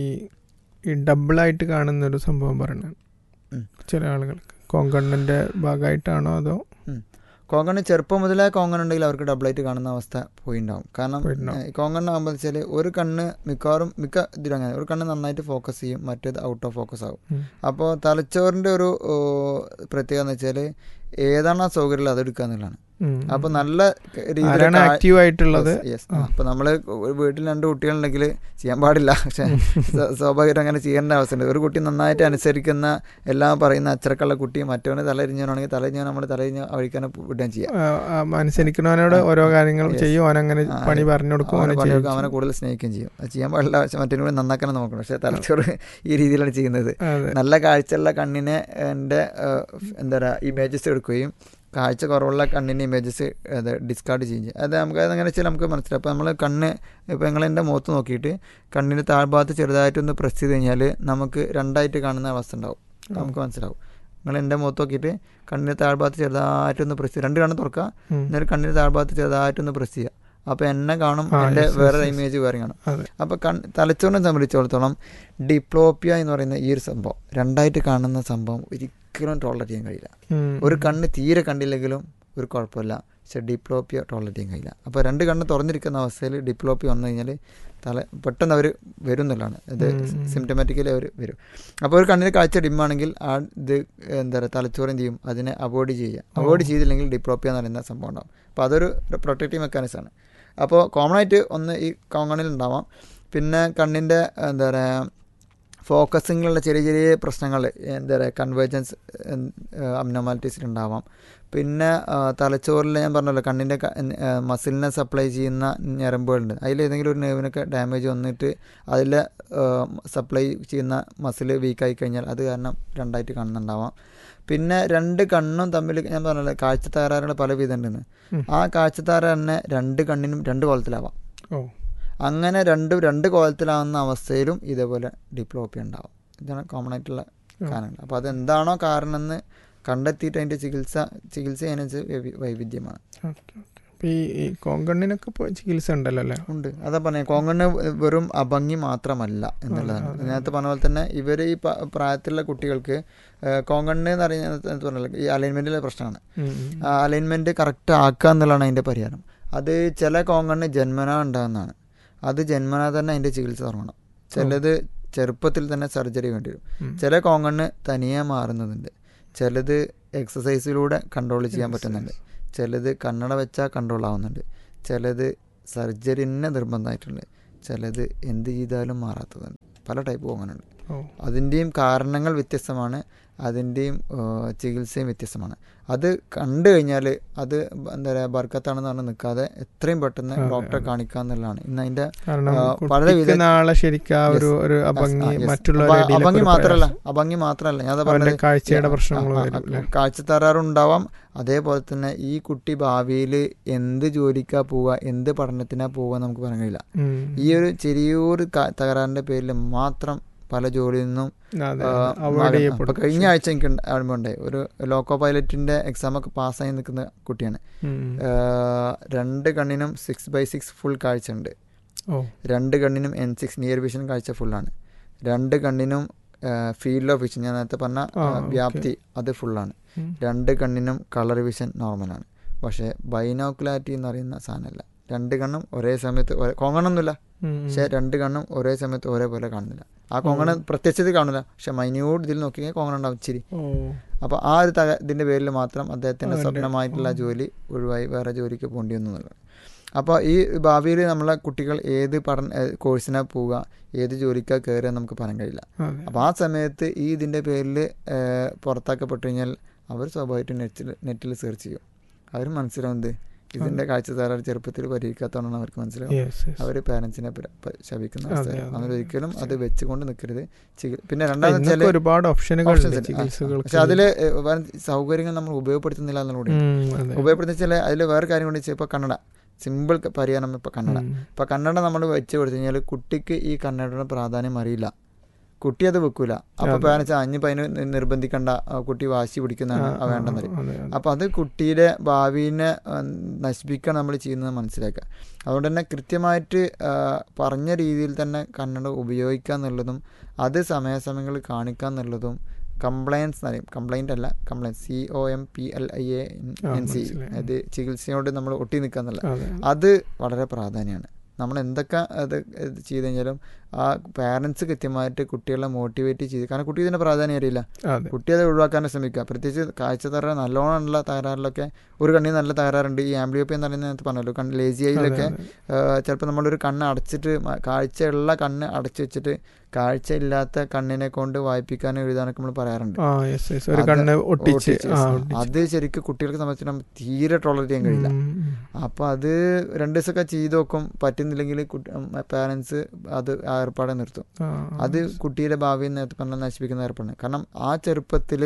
ഈ ഡബിളായിട്ട് കാണുന്ന ഒരു സംഭവം പറയണ ഉം. ചില ആളുകൾക്ക് കോങ്കണ്ണന്റെ ഭാഗമായിട്ടാണോ അതോ കോങ്കണ് ചെറുപ്പം മുതലേ കോങ്കൺ ഉണ്ടെങ്കിൽ അവർക്ക് ഡബിളായിട്ട് കാണുന്ന അവസ്ഥ പോയിണ്ടാവും കാരണം പോയിട്ടുണ്ടാവും. ഏഹ്, കോങ്കണ്ണാകുമ്പോൾ വെച്ചാൽ ഒരു കണ്ണ് മിക്കവാറും മിക്ക ഇതിലും അങ്ങനെ ഒരു കണ്ണ് നന്നായിട്ട് ഫോക്കസ് ചെയ്യും മറ്റേത് ഔട്ട് ഓഫ് ഫോക്കസ് ആവും ഉം. അപ്പോൾ തലച്ചോറിൻ്റെ ഒരു ഓ, പ്രത്യേകത എന്ന് വെച്ചാൽ ഏതാണോ സൗകര്യം അത് എടുക്കുക എന്നുള്ളതാണ് ഉം. അപ്പോൾ നല്ല രീതിയിൽ ആരാണ് ആക്റ്റീവ് ആയിട്ടുള്ളത് യെസ് ആ. അപ്പോൾ നമ്മൾ വീട്ടിൽ രണ്ട് കുട്ടികളുണ്ടെങ്കിൽ ചെയ്യാൻ പാടില്ല പക്ഷേ സ്വ- സ്വാഭാവികമായിട്ടും അങ്ങനെ ചെയ്യേണ്ട ആവശ്യമുണ്ട് ഒരു കുട്ടി നന്നായിട്ട് അനുസരിക്കുന്ന എല്ലാം പറയുന്ന അച്ചടക്കമുള്ള കുട്ടി മറ്റവന് തലരിഞ്ഞവനാണെങ്കിൽ തലരിഞ്ഞവൻ നമ്മൾ തലരിഞ്ഞ വഴിക്കാനെ വിടുകയും ചെയ്യാം ആ, ആ, അനുസരിക്കുന്നവനോട് ഓരോ കാര്യങ്ങൾ Yes. ചെയ്യും അവനങ്ങനെ ആ, പണി അതെ. പറഞ്ഞു കൊടുക്കും അവനെ അവനെ പണിയെടുക്കും, ചെയ്യിക്കും. അവനെ കൂടുതൽ സ്നേഹിക്കുകയും ചെയ്യും അത് ചെയ്യാൻ പാടില്ല പക്ഷെ മറ്റൊരു കൂടി നന്നാക്കണം നോക്കണം പക്ഷേ തലച്ചോറ് ഈ രീതിയിലാണ് ചെയ്യുന്നത് അതെ നല്ല കാഴ്ചയുള്ള കണ്ണിനെ എൻ്റെ എന്താ പറയുക ഇമേജസ് എടുക്കുകയും കാഴ്ച കുറവുള്ള കണ്ണിൻ്റെ ഇമേജസ് അത് ഡിസ്കാർഡ് ചെയ്യും ചെയ്യും. അത് നമുക്ക് അതെങ്ങനെ വെച്ചാൽ നമുക്ക് മനസ്സിലാവും അപ്പോൾ നമ്മൾ കണ്ണ് ഇപ്പോൾ നിങ്ങൾ എൻ്റെ മുഖത്ത് നോക്കിയിട്ട് കണ്ണിൻ്റെ താഴ്ഭാഗത്ത് ചെറുതായിട്ടൊന്ന് പ്രസ് ചെയ്ത് കഴിഞ്ഞാൽ നമുക്ക് രണ്ടായിട്ട് കാണുന്ന അവസ്ഥ ഉണ്ടാവും നമുക്ക് മനസ്സിലാവും നിങ്ങൾ എൻ്റെ മുഖത്ത് നോക്കിയിട്ട് കണ്ണിൻ്റെ താഴ്ഭാഗത്ത് ചെറുതായിട്ടൊന്ന് പ്രസ് ചെയ്ത് രണ്ട് കണ്ണ് തുറക്കുക ഉം. എന്നിട്ട് കണ്ണിൻ്റെ താഴ്ഭാഗത്ത് ചെറുതായിട്ടൊന്ന് പ്രസ് ചെയ്യുക അപ്പോൾ എന്നെ കാണും ആ, എൻ്റെ yes, വേറെ yes, yes. ഇമേജ് വേറെ കാണും അതെ അപ്പോൾ കൺ തലച്ചോറിനെ സംബന്ധിച്ചിടത്തോളം ഡിപ്ലോപ്പിയ എന്ന് പറയുന്ന ഈ ഒരു സംഭവം രണ്ടായിട്ട് കാണുന്ന സംഭവം ഒരിക്കലും ടോളറേറ്റ് ചെയ്യാൻ കഴിയില്ല ഉം. ഒരു കണ്ണ് തീരെ കണ്ടില്ലെങ്കിലും ഒരു കുഴപ്പമില്ല പക്ഷെ ഡിപ്ലോപ്പിയ ടോളറേറ്റ് ചെയ്യാൻ കഴിയില്ല അപ്പോൾ രണ്ട് കണ്ണ് തുറന്നിരിക്കുന്ന അവസ്ഥയിൽ ഡിപ്ലോപ്പിയ വന്നു കഴിഞ്ഞാൽ തല പെട്ടെന്ന് അവർ വരും എന്നുള്ളതാണ് ഇത് ഉം, ഉം. സിംറ്റമാറ്റിക്കലി അവർ വരും അപ്പോൾ ഒരു കണ്ണിന് കാഴ്ച ഡിമ്മാണെങ്കിൽ ആ ഇത് എന്താ പറയുക തലച്ചോറും ചെയ്യും അതിനെ അവോയ്ഡ് ചെയ്യുക അവോയ്ഡ് ചെയ്തില്ലെങ്കിൽ ഡിപ്ലോപ്പിയ എന്ന് പറയുന്ന സംഭവം ഉണ്ടാവും അപ്പോൾ അതൊരു പ്രൊട്ടക്റ്റീവ് മെക്കാനിസമാണ് അപ്പോൾ കോമൺ ആയിട്ട് ഒന്ന് ഈ കോങ്ങണിൽ ഉണ്ടാവാം പിന്നെ കണ്ണിൻ്റെ എന്താ പറയുക ഫോക്കസിങ്ങിലുള്ള ചെറിയ ചെറിയ പ്രശ്നങ്ങൾ എന്താ പറയുക കൺവേർജൻസ് അബ്നോമാലിറ്റീസിലുണ്ടാവാം പിന്നെ ആ, തലച്ചോറിൽ ഞാൻ പറഞ്ഞല്ലോ കണ്ണിൻ്റെ മസിലിനെ സപ്ലൈ ചെയ്യുന്ന ഞരമ്പുകളുണ്ട് അതിൽ ഏതെങ്കിലും ഒരു നെർവിനൊക്കെ ഡാമേജ് വന്നിട്ട് അതിൽ സപ്ലൈ ചെയ്യുന്ന മസിൽ വീക്കായി കഴിഞ്ഞാൽ അത് കാരണം രണ്ടായിട്ട് കാണുന്നുണ്ടാവാം പിന്നെ രണ്ട് കണ്ണും തമ്മിൽ ഞാൻ പറഞ്ഞല്ലോ കാഴ്ച തകരാറുകൾ പല വിധം ഉണ്ടെന്ന് ഉം. ആ കാഴ്ച തകരാറ് തന്നെ രണ്ട് കണ്ണിനും രണ്ട് കോലത്തിലാവാം ഓ അങ്ങനെ രണ്ടും രണ്ട് കോലത്തിലാവുന്ന അവസ്ഥയിലും ഇതേപോലെ ഡിപ്ലോപ്പി ഉണ്ടാവും ഇതാണ് കോമൺ ആയിട്ടുള്ള ഉം. കാരണങ്ങൾ അപ്പോൾ അതെന്താണോ കാരണം എന്ന് കണ്ടെത്തിയിട്ട് അതിൻ്റെ ചികിത്സ ചികിത്സ അതിനനുസരിച്ച് വൈവി- വൈവിധ്യമാണ് ഓക്കെ ഓക്കെ അപ്പോൾ ഈ ഈ കോങ്കണ്ണിനൊക്കെ ഇപ്പോൾ ചികിത്സ ഉണ്ടല്ലോ അല്ലേ ഉണ്ട് അതാ പറഞ്ഞ കോങ്കണ്ണ് വെറും അഭംഗി മാത്രമല്ല എന്നുള്ളതാണ് അതെ, അതെ. നേരത്തെ പറഞ്ഞ പോലെ തന്നെ ഇവർ ഈ പ- പ്രായത്തിലുള്ള കുട്ടികൾക്ക് ഏഹ്, കോങ്കണ്ണ് എന്ന് പറയുന്നത് പറഞ്ഞല്ലോ ഈ അലൈൻമെൻറ്റിലെ പ്രശ്നമാണ് ഉം, ഉം. ആ അലൈൻമെൻറ്റ് കറക്റ്റ് ആക്കുക എന്നുള്ളതാണ് അതിൻ്റെ പരിഹാരം അത് ചില കോങ്കണ്ണ് ജന്മനാ ഉണ്ടാകുന്നതാണ് അത് ജന്മനാ തന്നെ അതിൻ്റെ ചികിത്സ തുടങ്ങണം ചിലത് ചെറുപ്പത്തിൽ തന്നെ സർജറി വേണ്ടി വരും ഉം. ചില കോങ്കണ്ണ് തനിയെ മാറുന്നതുണ്ട് ചിലത് എക്സസൈസിലൂടെ കൺട്രോൾ ചെയ്യാൻ പറ്റുന്നുണ്ട് ചിലത് കണ്ണട വെച്ചാൽ കൺട്രോൾ ആവുന്നുണ്ട് ചിലത് സർജറി തന്നെ നിർബന്ധമായിട്ടുണ്ട് ചിലത് എന്ത് ചെയ്താലും മാറാത്തതുണ്ട് പല ടൈപ്പ് കോങ്ങനുണ്ട് ഓ അതിൻ്റെയും കാരണങ്ങൾ വ്യത്യസ്തമാണ് അതിൻ്റെയും ഏഹ്, ചികിത്സയും വ്യത്യസ്തമാണ് അത് കണ്ടു കഴിഞ്ഞാൽ അത് എന്താ പറയുക ബർക്കത്താണെന്ന് പറഞ്ഞ് നിൽക്കാതെ എത്രയും പെട്ടെന്ന് അതെ, ഡോക്ടറെ അതെ. കാണിക്കുക എന്നുള്ളതാണ് ഇന്ന് അതിൻ്റെ കാരണം ആ, കുട്ടിക്ക് വളരെ വിദഗ്ധ- നാളെ ശരിക്കും ആ ഒരു Yes. ഒരു അഭംഗി ആ, yes. മറ്റുള്ളവരുടെ അപ്പൊ ഇടയിലൊക്കെ അഭംഗി ഒരു മാത്രമല്ല പ്രയാസം. അഭംഗി മാത്രമല്ല ഞാൻ അതാ അവന്റെ പറഞ്ഞത് കാഴ്ചയുടെ ആ, പ്രശ്നങ്ങൾ ആ, വരും ആ, അല്ലേ? കാഴ്ച തകരാറുണ്ടാവാം അതേപോലെ തന്നെ ഈ കുട്ടി ഭാവിയിൽ എന്ത് ജോലിക്കാ പോവുക എന്ത് പഠനത്തിനാ പോവുക നമുക്ക് പറയാൻ കഴിയില്ല ഉം. ഈ ഒരു ചെറിയൊരു ക- തകരാറിന്റെ പേരിൽ മാത്രം പല ജോലിയിൽ നിന്നും അതെ, ആ, അതെ. അവോയ്ഡ് മകൻ- ചെയ്യപ്പെടും. അപ്പൊ കഴിഞ്ഞ ആഴ്ച എനിക്ക് ഉണ്ടായി ഒരു ലോക്കോ പൈലറ്റിന്റെ എക്സാം ഒക്കെ പാസ്സായി നിൽക്കുന്ന കുട്ടിയാണ് ഉം. ആ, രണ്ട് കണ്ണിനും സിക്സ് ബൈ സിക്സ് ഫുൾ കാഴ്ച ഉണ്ട് ഓ രണ്ട് കണ്ണിനും എൻ സിക്സ് നിയർ വിഷൻ കാഴ്ച ഫുള്ളാണ് രണ്ട് കണ്ണിനും ഫീൽഡ് ഓഫ് വിഷൻ ഞാൻ നേരത്തെ പറഞ്ഞ ആ, ആ, ഓക്കേ. വ്യാപ്തി അത് ഫുള്ളാണ് ഉം. രണ്ട് കണ്ണിനും കളർ വിഷൻ നോർമലാണ് പക്ഷേ ബൈനോക്കുലാരിറ്റി എന്ന് പറയുന്ന സാധനമല്ല രണ്ട് കണ്ണും ഒരേ സമയത്ത് ഒരേ- കോങ്ങണമൊന്നുമില്ല ഉം. പക്ഷേ രണ്ട് കണ്ണും ഒരേ സമയത്ത് ഒരേപോലെ കാണുന്നില്ല ആ കോങ്ങണം പ്രത്യക്ഷത്തിൽ കാണില്ല പക്ഷെ മൈന്യൂട്ട് ഇതിൽ നോക്കിയാൽ കോങ്ങണം ഉണ്ടാവും ഇച്ചിരി ഓ അപ്പോൾ ആ ഒരു തക ഇതിൻ്റെ പേരിൽ മാത്രം അദ്ദേഹത്തിൻ്റെ അതിന്റെ- സ്വപ്നമായിട്ടുള്ള ഉം. ജോലി ഒഴിവായി വേറെ ജോലിക്ക് പോകേണ്ടി വന്നു എന്നുള്ളത് അപ്പോൾ ഈ ഭാവിയിൽ നമ്മളെ കുട്ടികൾ ഏത് പഠന കോഴ്സിനാ പോവുക ഏത് ജോലിക്കാ കയറുക എന്ന് നമുക്ക് പറയാൻ കഴിയില്ല അതെ അപ്പോൾ ആ സമയത്ത് ഈ ഇതിൻ്റെ പേരിൽ പുറത്താക്കപ്പെട്ടു കഴിഞ്ഞാൽ അവർ സ്വാഭാവികമായിട്ടും നെറ്റിൽ നെറ്റിൽ സെർച്ച് ചെയ്യും അവർ മനസ്സിലാവുന്നത് ഇതിൻ്റെ കാഴ്ച തകരാർ ചെറുപ്പത്തിൽ പരിഹരിക്കാത്തതുകൊണ്ടാണ് അവർക്ക് മനസ്സിലാവും യെസ് യെസ് അവർ പാരൻസിനെ ശപിക്കുന്ന അതെ, അവസ്ഥ അതെ. അങ്ങനെ ഒരിക്കലും അത് വെച്ചുകൊണ്ട് നിൽക്കരുത് ചികി- പിന്നെ ഇന്നൊക്കെ രണ്ടാമത് വെച്ചാൽ ഒരുപാട് ഓപ്ഷനുകൾ options ഉണ്ട് ഉണ്ട്. ആ, ആ. ചികിത്സകൾക്ക് പക്ഷെ അതിൽ സൗകര്യങ്ങൾ നമ്മൾ ഉപയോഗപ്പെടുത്തുന്നില്ല എന്നുകൂടി ഉം, അതെ. ഉപയോഗപ്പെടുത്തുന്ന വെച്ചാൽ അതിൽ വേറെ കാര്യം കൊണ്ട് വെച്ചാൽ ഇപ്പോൾ കന്നഡ സിമ്പിൾ പരിഹാരം ഇപ്പോൾ കന്നഡ ഉം. ഇപ്പോൾ കന്നഡ നമ്മൾ വെച്ച് കൊടുത്തു കഴിഞ്ഞാൽ കുട്ടിക്ക് ഈ കന്നഡയുടെ പ്രാധാന്യം അറിയില്ല കുട്ടി അത് വെക്കൂല അപ്പോൾ അതെ. പാരൻസ് അഞ്ഞിപ്പോൾ അതിന് നി- നിർബന്ധിക്കണ്ട ആ, കുട്ടി വാശി പിടിക്കുന്നതാണ് ആ, ആ വേണ്ടെന്ന് ആ, അതെ, അതെ. അപ്പോൾ അത് കുട്ടിയുടെ ഭാവിനെ ആ, നശിപ്പിക്കാൻ നമ്മൾ ചെയ്യുന്നത് മനസ്സിലാക്കുക അതുകൊണ്ട് തന്നെ കൃത്യമായിട്ട് ആ, പറഞ്ഞ രീതിയിൽ തന്നെ കന്നഡ ഉപയോഗിക്കുക എന്നുള്ളതും അത് സമയാസമയങ്ങളിൽ കാണിക്കുക എന്നുള്ളതും കംപ്ലയൻസ് എന്ന് പറയും കംപ്ലൈൻ്റ് അല്ല compliance C O M P L I A ആ, എൻ സി മനസ്സിലായി. അത് ചികിത്സയോട് നമ്മൾ ഒട്ടി നിൽക്കുക എന്നുള്ള അതെ അത് വളരെ പ്രാധാന്യമാണ് നമ്മൾ എന്തൊക്കെ അത് ഇത് ചെയ്ത് കഴിഞ്ഞാലും ആ പാരൻസ് കൃത്യമായിട്ട് കുട്ടികളെ മോട്ടിവേറ്റ് ചെയ്ത് കാരണം കുട്ടി ഇതിൻ്റെ പ്രാധാന്യം അറിയില്ല അതെ കുട്ടി അത് ഒഴിവാക്കാൻ ശ്രമിക്കുക പ്രത്യേകിച്ച് കാഴ്ച തകരാറ് നല്ലോണമുള്ള തകരാറിലൊക്കെ ഒരു കണ്ണിന് നല്ല തകരാറുണ്ട് ഈ ആംബ്ലിയോപ്പി എന്ന് പറയുന്നത് പറഞ്ഞല്ലോ കണ്ണ് ലേസി ഐയിലൊക്കെ ചിലപ്പോൾ നമ്മളൊരു കണ്ണ് അടച്ചിട്ട് മ- കാഴ്ചയുള്ള കണ്ണ് അടച്ചു വെച്ചിട്ട് കാഴ്ച ഇല്ലാത്ത കണ്ണിനെ കൊണ്ട് വായിപ്പിക്കാനും എഴുതാനൊക്കെ നമ്മൾ പറയാറുണ്ട് ആ യെസ് യെസ് ഒരു അത് കണ്ണ് ഒട്ടിച്ച് ഒട്ടിച്ച് ആ ആ, ഒട്ടിച്ച്. അത് ശരിക്കും കുട്ടികൾക്ക് സംബന്ധിച്ചിട്ട് തീരെ ടോളറേറ്റ് ചെയ്യാൻ കഴിയില്ല ഉം, ഉം. അപ്പോൾ അത് രണ്ട് ദിവസമൊക്കെ ചെയ്ത് നോക്കും പറ്റുന്നില്ലെങ്കിൽ പാരൻസ് അത് ആ ഏർപ്പാടെ നിർത്തും ആ, അത് കുട്ടിയുടെ ഭാവിയെ നേരത്തെ പറഞ്ഞ നശിപ്പിക്കുന്ന ഏർപ്പാടാണ് കാരണം ആ ചെറുപ്പത്തിൽ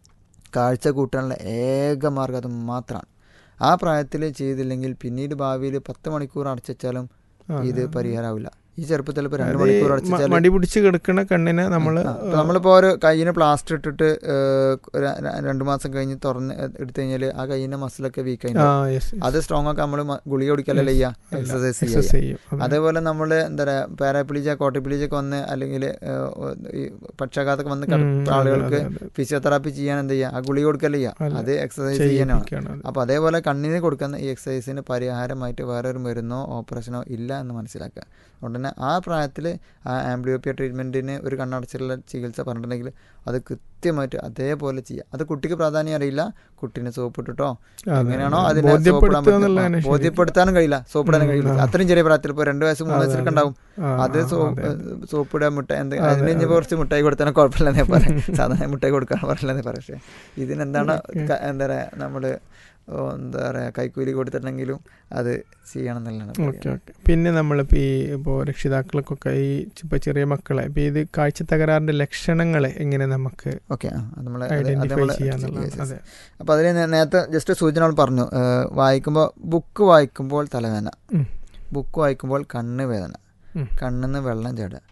കാഴ്ച കൂട്ടാനുള്ള ഏക മാർഗം അത് മാത്രമാണ് ആ പ്രായത്തിൽ ചെയ്തില്ലെങ്കിൽ പിന്നീട് ഭാവിയിൽ പത്ത് മണിക്കൂർ അടച്ചാലും ആ, ഇത് ആ. പരിഹാരമാവില്ല ഈ ചെറുപ്പത്തിൽ ഇപ്പോൾ രണ്ട് അത് മണിക്കൂർ മ- അടച്ചാൽ മടി പിടിച്ച് കിടക്കണ കണ്ണിനെ നമ്മള് നമ്മളിപ്പോൾ ഒരു കയ്യിന് പ്ലാസ്റ്റർ ഇട്ടിട്ട് ഏഹ്, ര- ര- രണ്ട് മാസം കഴിഞ്ഞ് തുറന്ന് എടുത്തു കഴിഞ്ഞാൽ ആ കയ്യിൻ്റെ മസിലൊക്കെ വീക്കായി ആ യെസ് അത് സ്ട്രോങ് ഒക്കെ നമ്മൾ ഗുളിക കുടിക്കലല്ലേ ചെയ്യുക എക്സസൈസ് ചെയ്യുക എക്സസൈസ് ചെയ്യും അതെ. അതേപോലെ നമ്മൾ എന്താ പറയുക പാരാപ്ലീജ കോട്ടപ്ലീജ ഒക്കെ വന്ന് അല്ലെങ്കിൽ ഈ പക്ഷാഘാതമൊക്കെ വന്ന് ഉം, കിടക്കുന്ന അതെ, ആളുകൾക്ക് അതെ, അതെ. ഫിസിയോതെറാപ്പി ചെയ്യാൻ എന്ത് ചെയ്യുക ആ ഗുളിക കൊടുക്കല്ലേ ചെയ്യുക അല്ല, അത് എക്സസൈസ് ചെയ്യാനാണ് ചെയ്യിപ്പിക്കുകയാണ് അത്. അപ്പോൾ അതേപോലെ കണ്ണിന് കൊടുക്കുന്ന ഈ എക്സസൈസിന് പരിഹാരമായിട്ട് വേറൊരു മരുന്നോ ഓപ്പറേഷനോ ഇല്ല എന്ന് മനസ്സിലാക്കുക അതുകൊണ്ട് തന്നെ ആ പ്രായത്തിൽ ആ ആംബ്ലിയോപ്പിയ ട്രീറ്റ്മെൻറ്റിന് ഒരു കണ്ണടച്ചിലുള്ള ചികിത്സ പറഞ്ഞിട്ടുണ്ടെങ്കിൽ അത് കൃത്യമായിട്ട് അതേപോലെ ചെയ്യുക അത് കുട്ടിക്ക് പ്രാധാന്യം അറിയില്ല കുട്ടീനെ സോപ്പ് ഇട്ടിട്ടോ അതെ, എങ്ങനെയാണോ അതെ. അതിനെ സോപ്പിടാൻ ബോധ്യപ്പെടുത്തുക പറ്റും. എന്നുള്ളതാണ് ആ, ശരിക്കും. ബോധ്യപ്പെടുത്താനും കഴിയില്ല സോപ്പിടാനും ഉം, കഴിയില്ല ആ. അത്രയും ചെറിയ പ്രായത്തിൽ ഇപ്പോൾ രണ്ട് വയസ്സ് മൂന്ന് അതെ, വയസ്സൊക്കെ അതെ. ഉണ്ടാവും ആ, അത് ആ, സോ അതെ. സോപ്പിടാൻ മുട്ട എന്ത് അതെ, അതിന് ഇനി അതെ. കുറച്ച് മുട്ടായി കൊടുത്താലും കുഴപ്പമില്ലെന്നേ പറയാം സാധാരണ മുട്ടായി കൊടുക്കാൻ പറയില്ലെന്നേ പറയാം പക്ഷേ ഇതിനെന്താണ് ഓക്കേ. ക- എന്താ പറയുക നമ്മൾ എന്താ പറയുക കൈക്കൂലി കൊടുത്തിട്ടുണ്ടെങ്കിലും അത് ചെയ്യണം എന്നുള്ളതാണ് ഓക്കെ പറയുക. ഓക്കെ പിന്നെ നമ്മളിപ്പോൾ ഈ ഇപ്പോൾ രക്ഷിതാക്കൾക്കൊക്കെ ഈ ഇപ്പോൾ ചെറിയ മക്കളെ ഇപ്പോൾ ഇത് കാഴ്ച തകരാറിൻ്റെ ലക്ഷണങ്ങളെ എങ്ങനെ നമുക്ക് ഓക്കെ ആ നമ്മൾ ഐഡന്റിഫൈ ചെയ്യാന്നുള്ളത് അതെ അപ്പോൾ അതിൽ നേരത്തെ ജസ്റ്റ് സൂചനകൾ പറഞ്ഞു ഏഹ്, വായിക്കുമ്പോൾ ബുക്ക് വായിക്കുമ്പോൾ തലവേദന ഉം. ബുക്ക് വായിക്കുമ്പോൾ കണ്ണ് വേദന ഉം. കണ്ണിന്ന് വെള്ളം ചാടുക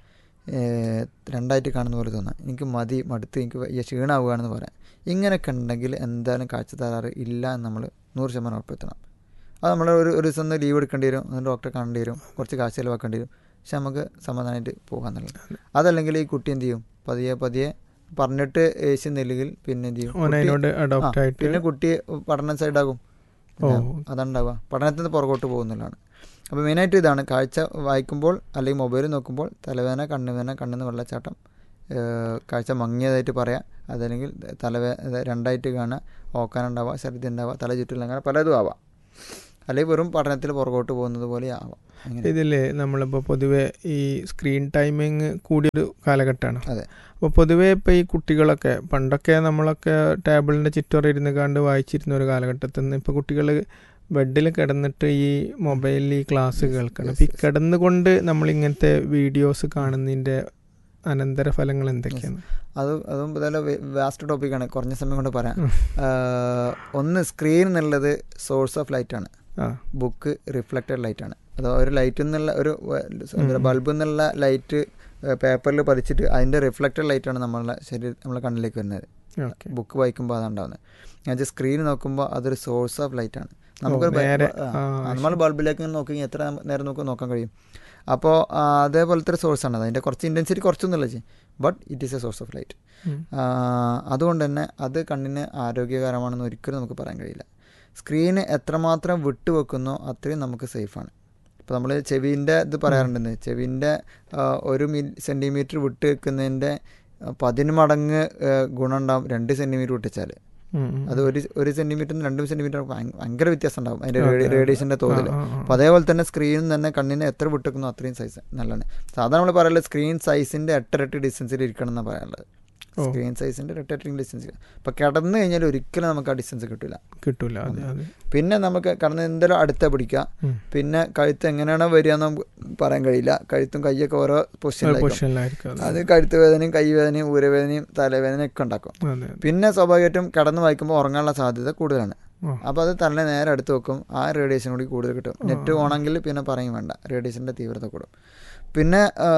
ഏഹ്, രണ്ടായിട്ട് കാണുന്ന പോലെ തോന്നാം എനിക്ക് മതി മടുത്ത് എനിക്ക് വയ്യ ക്ഷീണാവുകയാണെന്ന് പറയാം ഇങ്ങനെയൊക്കെ ഉണ്ടെങ്കിൽ എന്തായാലും കാഴ്ച തകരാറ് ഇല്ല എന്ന് നമ്മൾ നൂറ് ശതമാനം ഉറപ്പെടുത്തണം അത് നമ്മൾ ഒരു ഒരു ദിവസം ഒന്ന് ലീവ് എടുക്കേണ്ടി വരും ഒന്ന് ഡോക്ടറെ കാണേണ്ടി വരും കുറച്ച് കാശ് ചിലവാക്കേണ്ടി വരും പക്ഷെ നമുക്ക് സമാധാനമായിട്ട് പോകാന്നുള്ളത് അതല്ലെങ്കിൽ ഈ കുട്ടി എന്ത് ചെയ്യും പതിയെ പതിയെ പറഞ്ഞിട്ട് ഏശുന്നില്ലെങ്കിൽ പിന്നെ എന്ത് ചെയ്യും ഓൻ കുട്ടി- അതിനോട് ആ, അഡോപ്റ്റ് ആയിട്ട് പിന്നെ കുട്ടി പഠനം സൈഡാകും ഓ. അതുണ്ടാവുക പഠനത്തിൽ നിന്ന് പുറകോട്ട് പോകുന്നതാണ് അപ്പോൾ മെയിനായിട്ട് ഇതാണ് കാഴ്ച വായിക്കുമ്പോൾ അല്ലെങ്കിൽ മൊബൈൽ നോക്കുമ്പോൾ തലവേദന കണ്ണുവേദന കണ്ണിന്ന് വെള്ളച്ചാട്ടം ഏഹ്, കാഴ്ച മങ്ങിയതായിട്ട് പറയാം അതല്ലെങ്കിൽ തലവേ അത് രണ്ടായിട്ട് കാണുക ഓക്കാനുണ്ടാവുക ഛർദി ഉണ്ടാവുക തല ചുറ്റില്ല അങ്ങനെ പലതും ആവാം അല്ലെങ്കിൽ വെറും പഠനത്തിൽ പുറകോട്ട് പോകുന്നത് പോലെ ആവാം അങ്ങനെ ഇതിൽ നമ്മളിപ്പോൾ പൊതുവെ ഈ സ്ക്രീൻ ടൈമിങ് കൂടിയൊരു കാലഘട്ടമാണ് അതെ. അപ്പോൾ പൊതുവെ ഇപ്പോൾ ഈ കുട്ടികളൊക്കെ പണ്ടൊക്കെ നമ്മളൊക്കെ ടേബിളിൻ്റെ ചുറ്റോറ ഇരുന്ന് കണ്ട് വായിച്ചിരുന്ന ഒരു കാലഘട്ടത്തിൽ നിന്ന് ഇപ്പോൾ കുട്ടികൾ ബെഡിൽ കിടന്നിട്ട് ഈ മൊബൈലിൽ ഈ ക്ലാസ് Yes, കേൾക്കണം yes, അപ്പോൾ ഈ yes. കിടന്നുകൊണ്ട് നമ്മൾ ഇങ്ങനത്തെ വീഡിയോസ് കാണുന്നതിൻ്റെ അനന്തരഫലങ്ങൾ എന്തൊക്കെയാണ് അത് അതും ഇതെല്ലാം വാസ്റ്റ് ടോപ്പിക്കാണ് കുറഞ്ഞ സമയം കൊണ്ട് പറയാം ഉം. ഏഹ്, ഒന്ന് സ്ക്രീൻ എന്നുള്ളത് സോഴ്സ് ഓഫ് ലൈറ്റ് ആണ് ആ ബുക്ക് റിഫ്ലക്റ്റഡ് ലൈറ്റ് ആണ് അത് ഒരു ലൈറ്റിൽ നിന്നുള്ള ഒരു ഉം. ബൾബിൽ നിന്നുള്ള ലൈറ്റ് പേപ്പറിൽ പതിച്ചിട്ട് അതിൻ്റെ റിഫ്ലക്റ്റഡ് ലൈറ്റാണ് നമ്മളെ ശരീരം നമ്മളെ കണ്ണിലേക്ക് വരുന്നത് ഓക്കെ ബുക്ക് വായിക്കുമ്പോൾ അതാണ്ടാവുന്നത് ഞാൻ സ്ക്രീൻ നോക്കുമ്പോൾ അതൊരു സോഴ്സ് ഓഫ് ലൈറ്റ് ആണ് നമുക്കൊരു ബ- നേരെ, ആ, ആ, ആ, നമ്മൾ ബൾബിലേക്ക് ഇങ്ങനെ നോക്കി എത്ര നേരം നമുക്ക് നോക്കാൻ കഴിയും അപ്പോൾ അതേപോലത്തെ ഒരു സോഴ്സാണ് അത് അതിൻ്റെ കുറച്ച് ഇൻറ്റൻസിറ്റി കുറച്ചൊന്നുമില്ല ചെയ്യും but it is a source of light ഉം. അതുകൊണ്ട് തന്നെ അത് കണ്ണിന് ആരോഗ്യകരമാണെന്ന് ഒരിക്കലും നമുക്ക് പറയാൻ കഴിയില്ല സ്ക്രീന് എത്രമാത്രം വിട്ടു വെക്കുന്നോ അത്രയും നമുക്ക് സേഫാണ് ഇപ്പോൾ നമ്മൾ ചെവിൻ്റെ ഇത് പറയാറുണ്ടെന്ന് ചെവിൻ്റെ ഒരു മി സെൻറ്റിമീറ്റർ വിട്ട് വെക്കുന്നതിൻ്റെ ആ, പതിന്മടങ്ങ് ആ, ഗുണം ഉണ്ടാവും രണ്ട് സെൻറ്റിമീറ്റർ വിട്ടിച്ചാൽ ഉം, ഉം. അത് ഒരു ഒരു സെൻറ്റിമീറ്ററിന് രണ്ട് സെൻറ്റിമീറ്റർ ഭയങ്കര വ്യത്യാസം ഉണ്ടാവും അതിൻ്റെ അതെ, അതെ. റേഡിയേഷൻ്റെ തോതിൽ ആ, ആ, ആ. അപ്പോൾ അതേപോലെ തന്നെ സ്ക്രീനിൽ തന്നെ കണ്ണിന് എത്ര വിട്ടുക്കുന്നോ അത്രയും സൈസ് നല്ലതാണ് സാധാരണ നമ്മൾ പറയുന്നത് സ്ക്രീൻ സൈസിൻ്റെ എട്ടരട്ടി ഡിസ്റ്റൻസിൽ ഇരിക്കണം എന്നാണ് പറയാനുള്ളത് ഓ. സ്ക്രീൻ സൈസിൻ്റെ എട്ടരട്ടി ഡിസ്റ്റൻസ് അപ്പോൾ കിടന്നു കഴിഞ്ഞാൽ ഒരിക്കലും നമുക്ക് ആ ഡിസ്റ്റൻസ് കിട്ടില്ല കിട്ടൂല അതെ അതെ പിന്നെ നമുക്ക് കടന്ന് എന്തെങ്കിലും അടുത്ത പിടിക്കുക ഉം. പിന്നെ കഴുത്ത് എങ്ങനെയാണോ വരിക എന്ന് നമുക്ക് പറയാൻ കഴിയില്ല കഴുത്തും കൈയൊക്കെ ഓരോ ഒരു പൊസിഷനിലായിരിക്കും പൊസിഷനിലായിരിക്കും അത്. അത് കഴുത്ത് വേദനയും കൈ വേദനയും ഊരവേദനയും തലവേദനയും ഒക്കെ ഉണ്ടാക്കും അതെ അതെ. പിന്നെ സ്വാഭാവികമായിട്ടും കിടന്ന് വായിക്കുമ്പോൾ ഉറങ്ങാനുള്ള സാധ്യത കൂടുതലാണ് ആ. അപ്പോൾ അത് തല നേരെ അടുത്ത് വെക്കും ആ റേഡിയേഷൻ കൂടി കൂടുതൽ കിട്ടും ആ. നെറ്റ് ഓണെങ്കിൽ പിന്നെ പറയും വേണ്ട റേഡിയേഷൻ്റെ തീവ്രത കൂടും പിന്നെ ആ,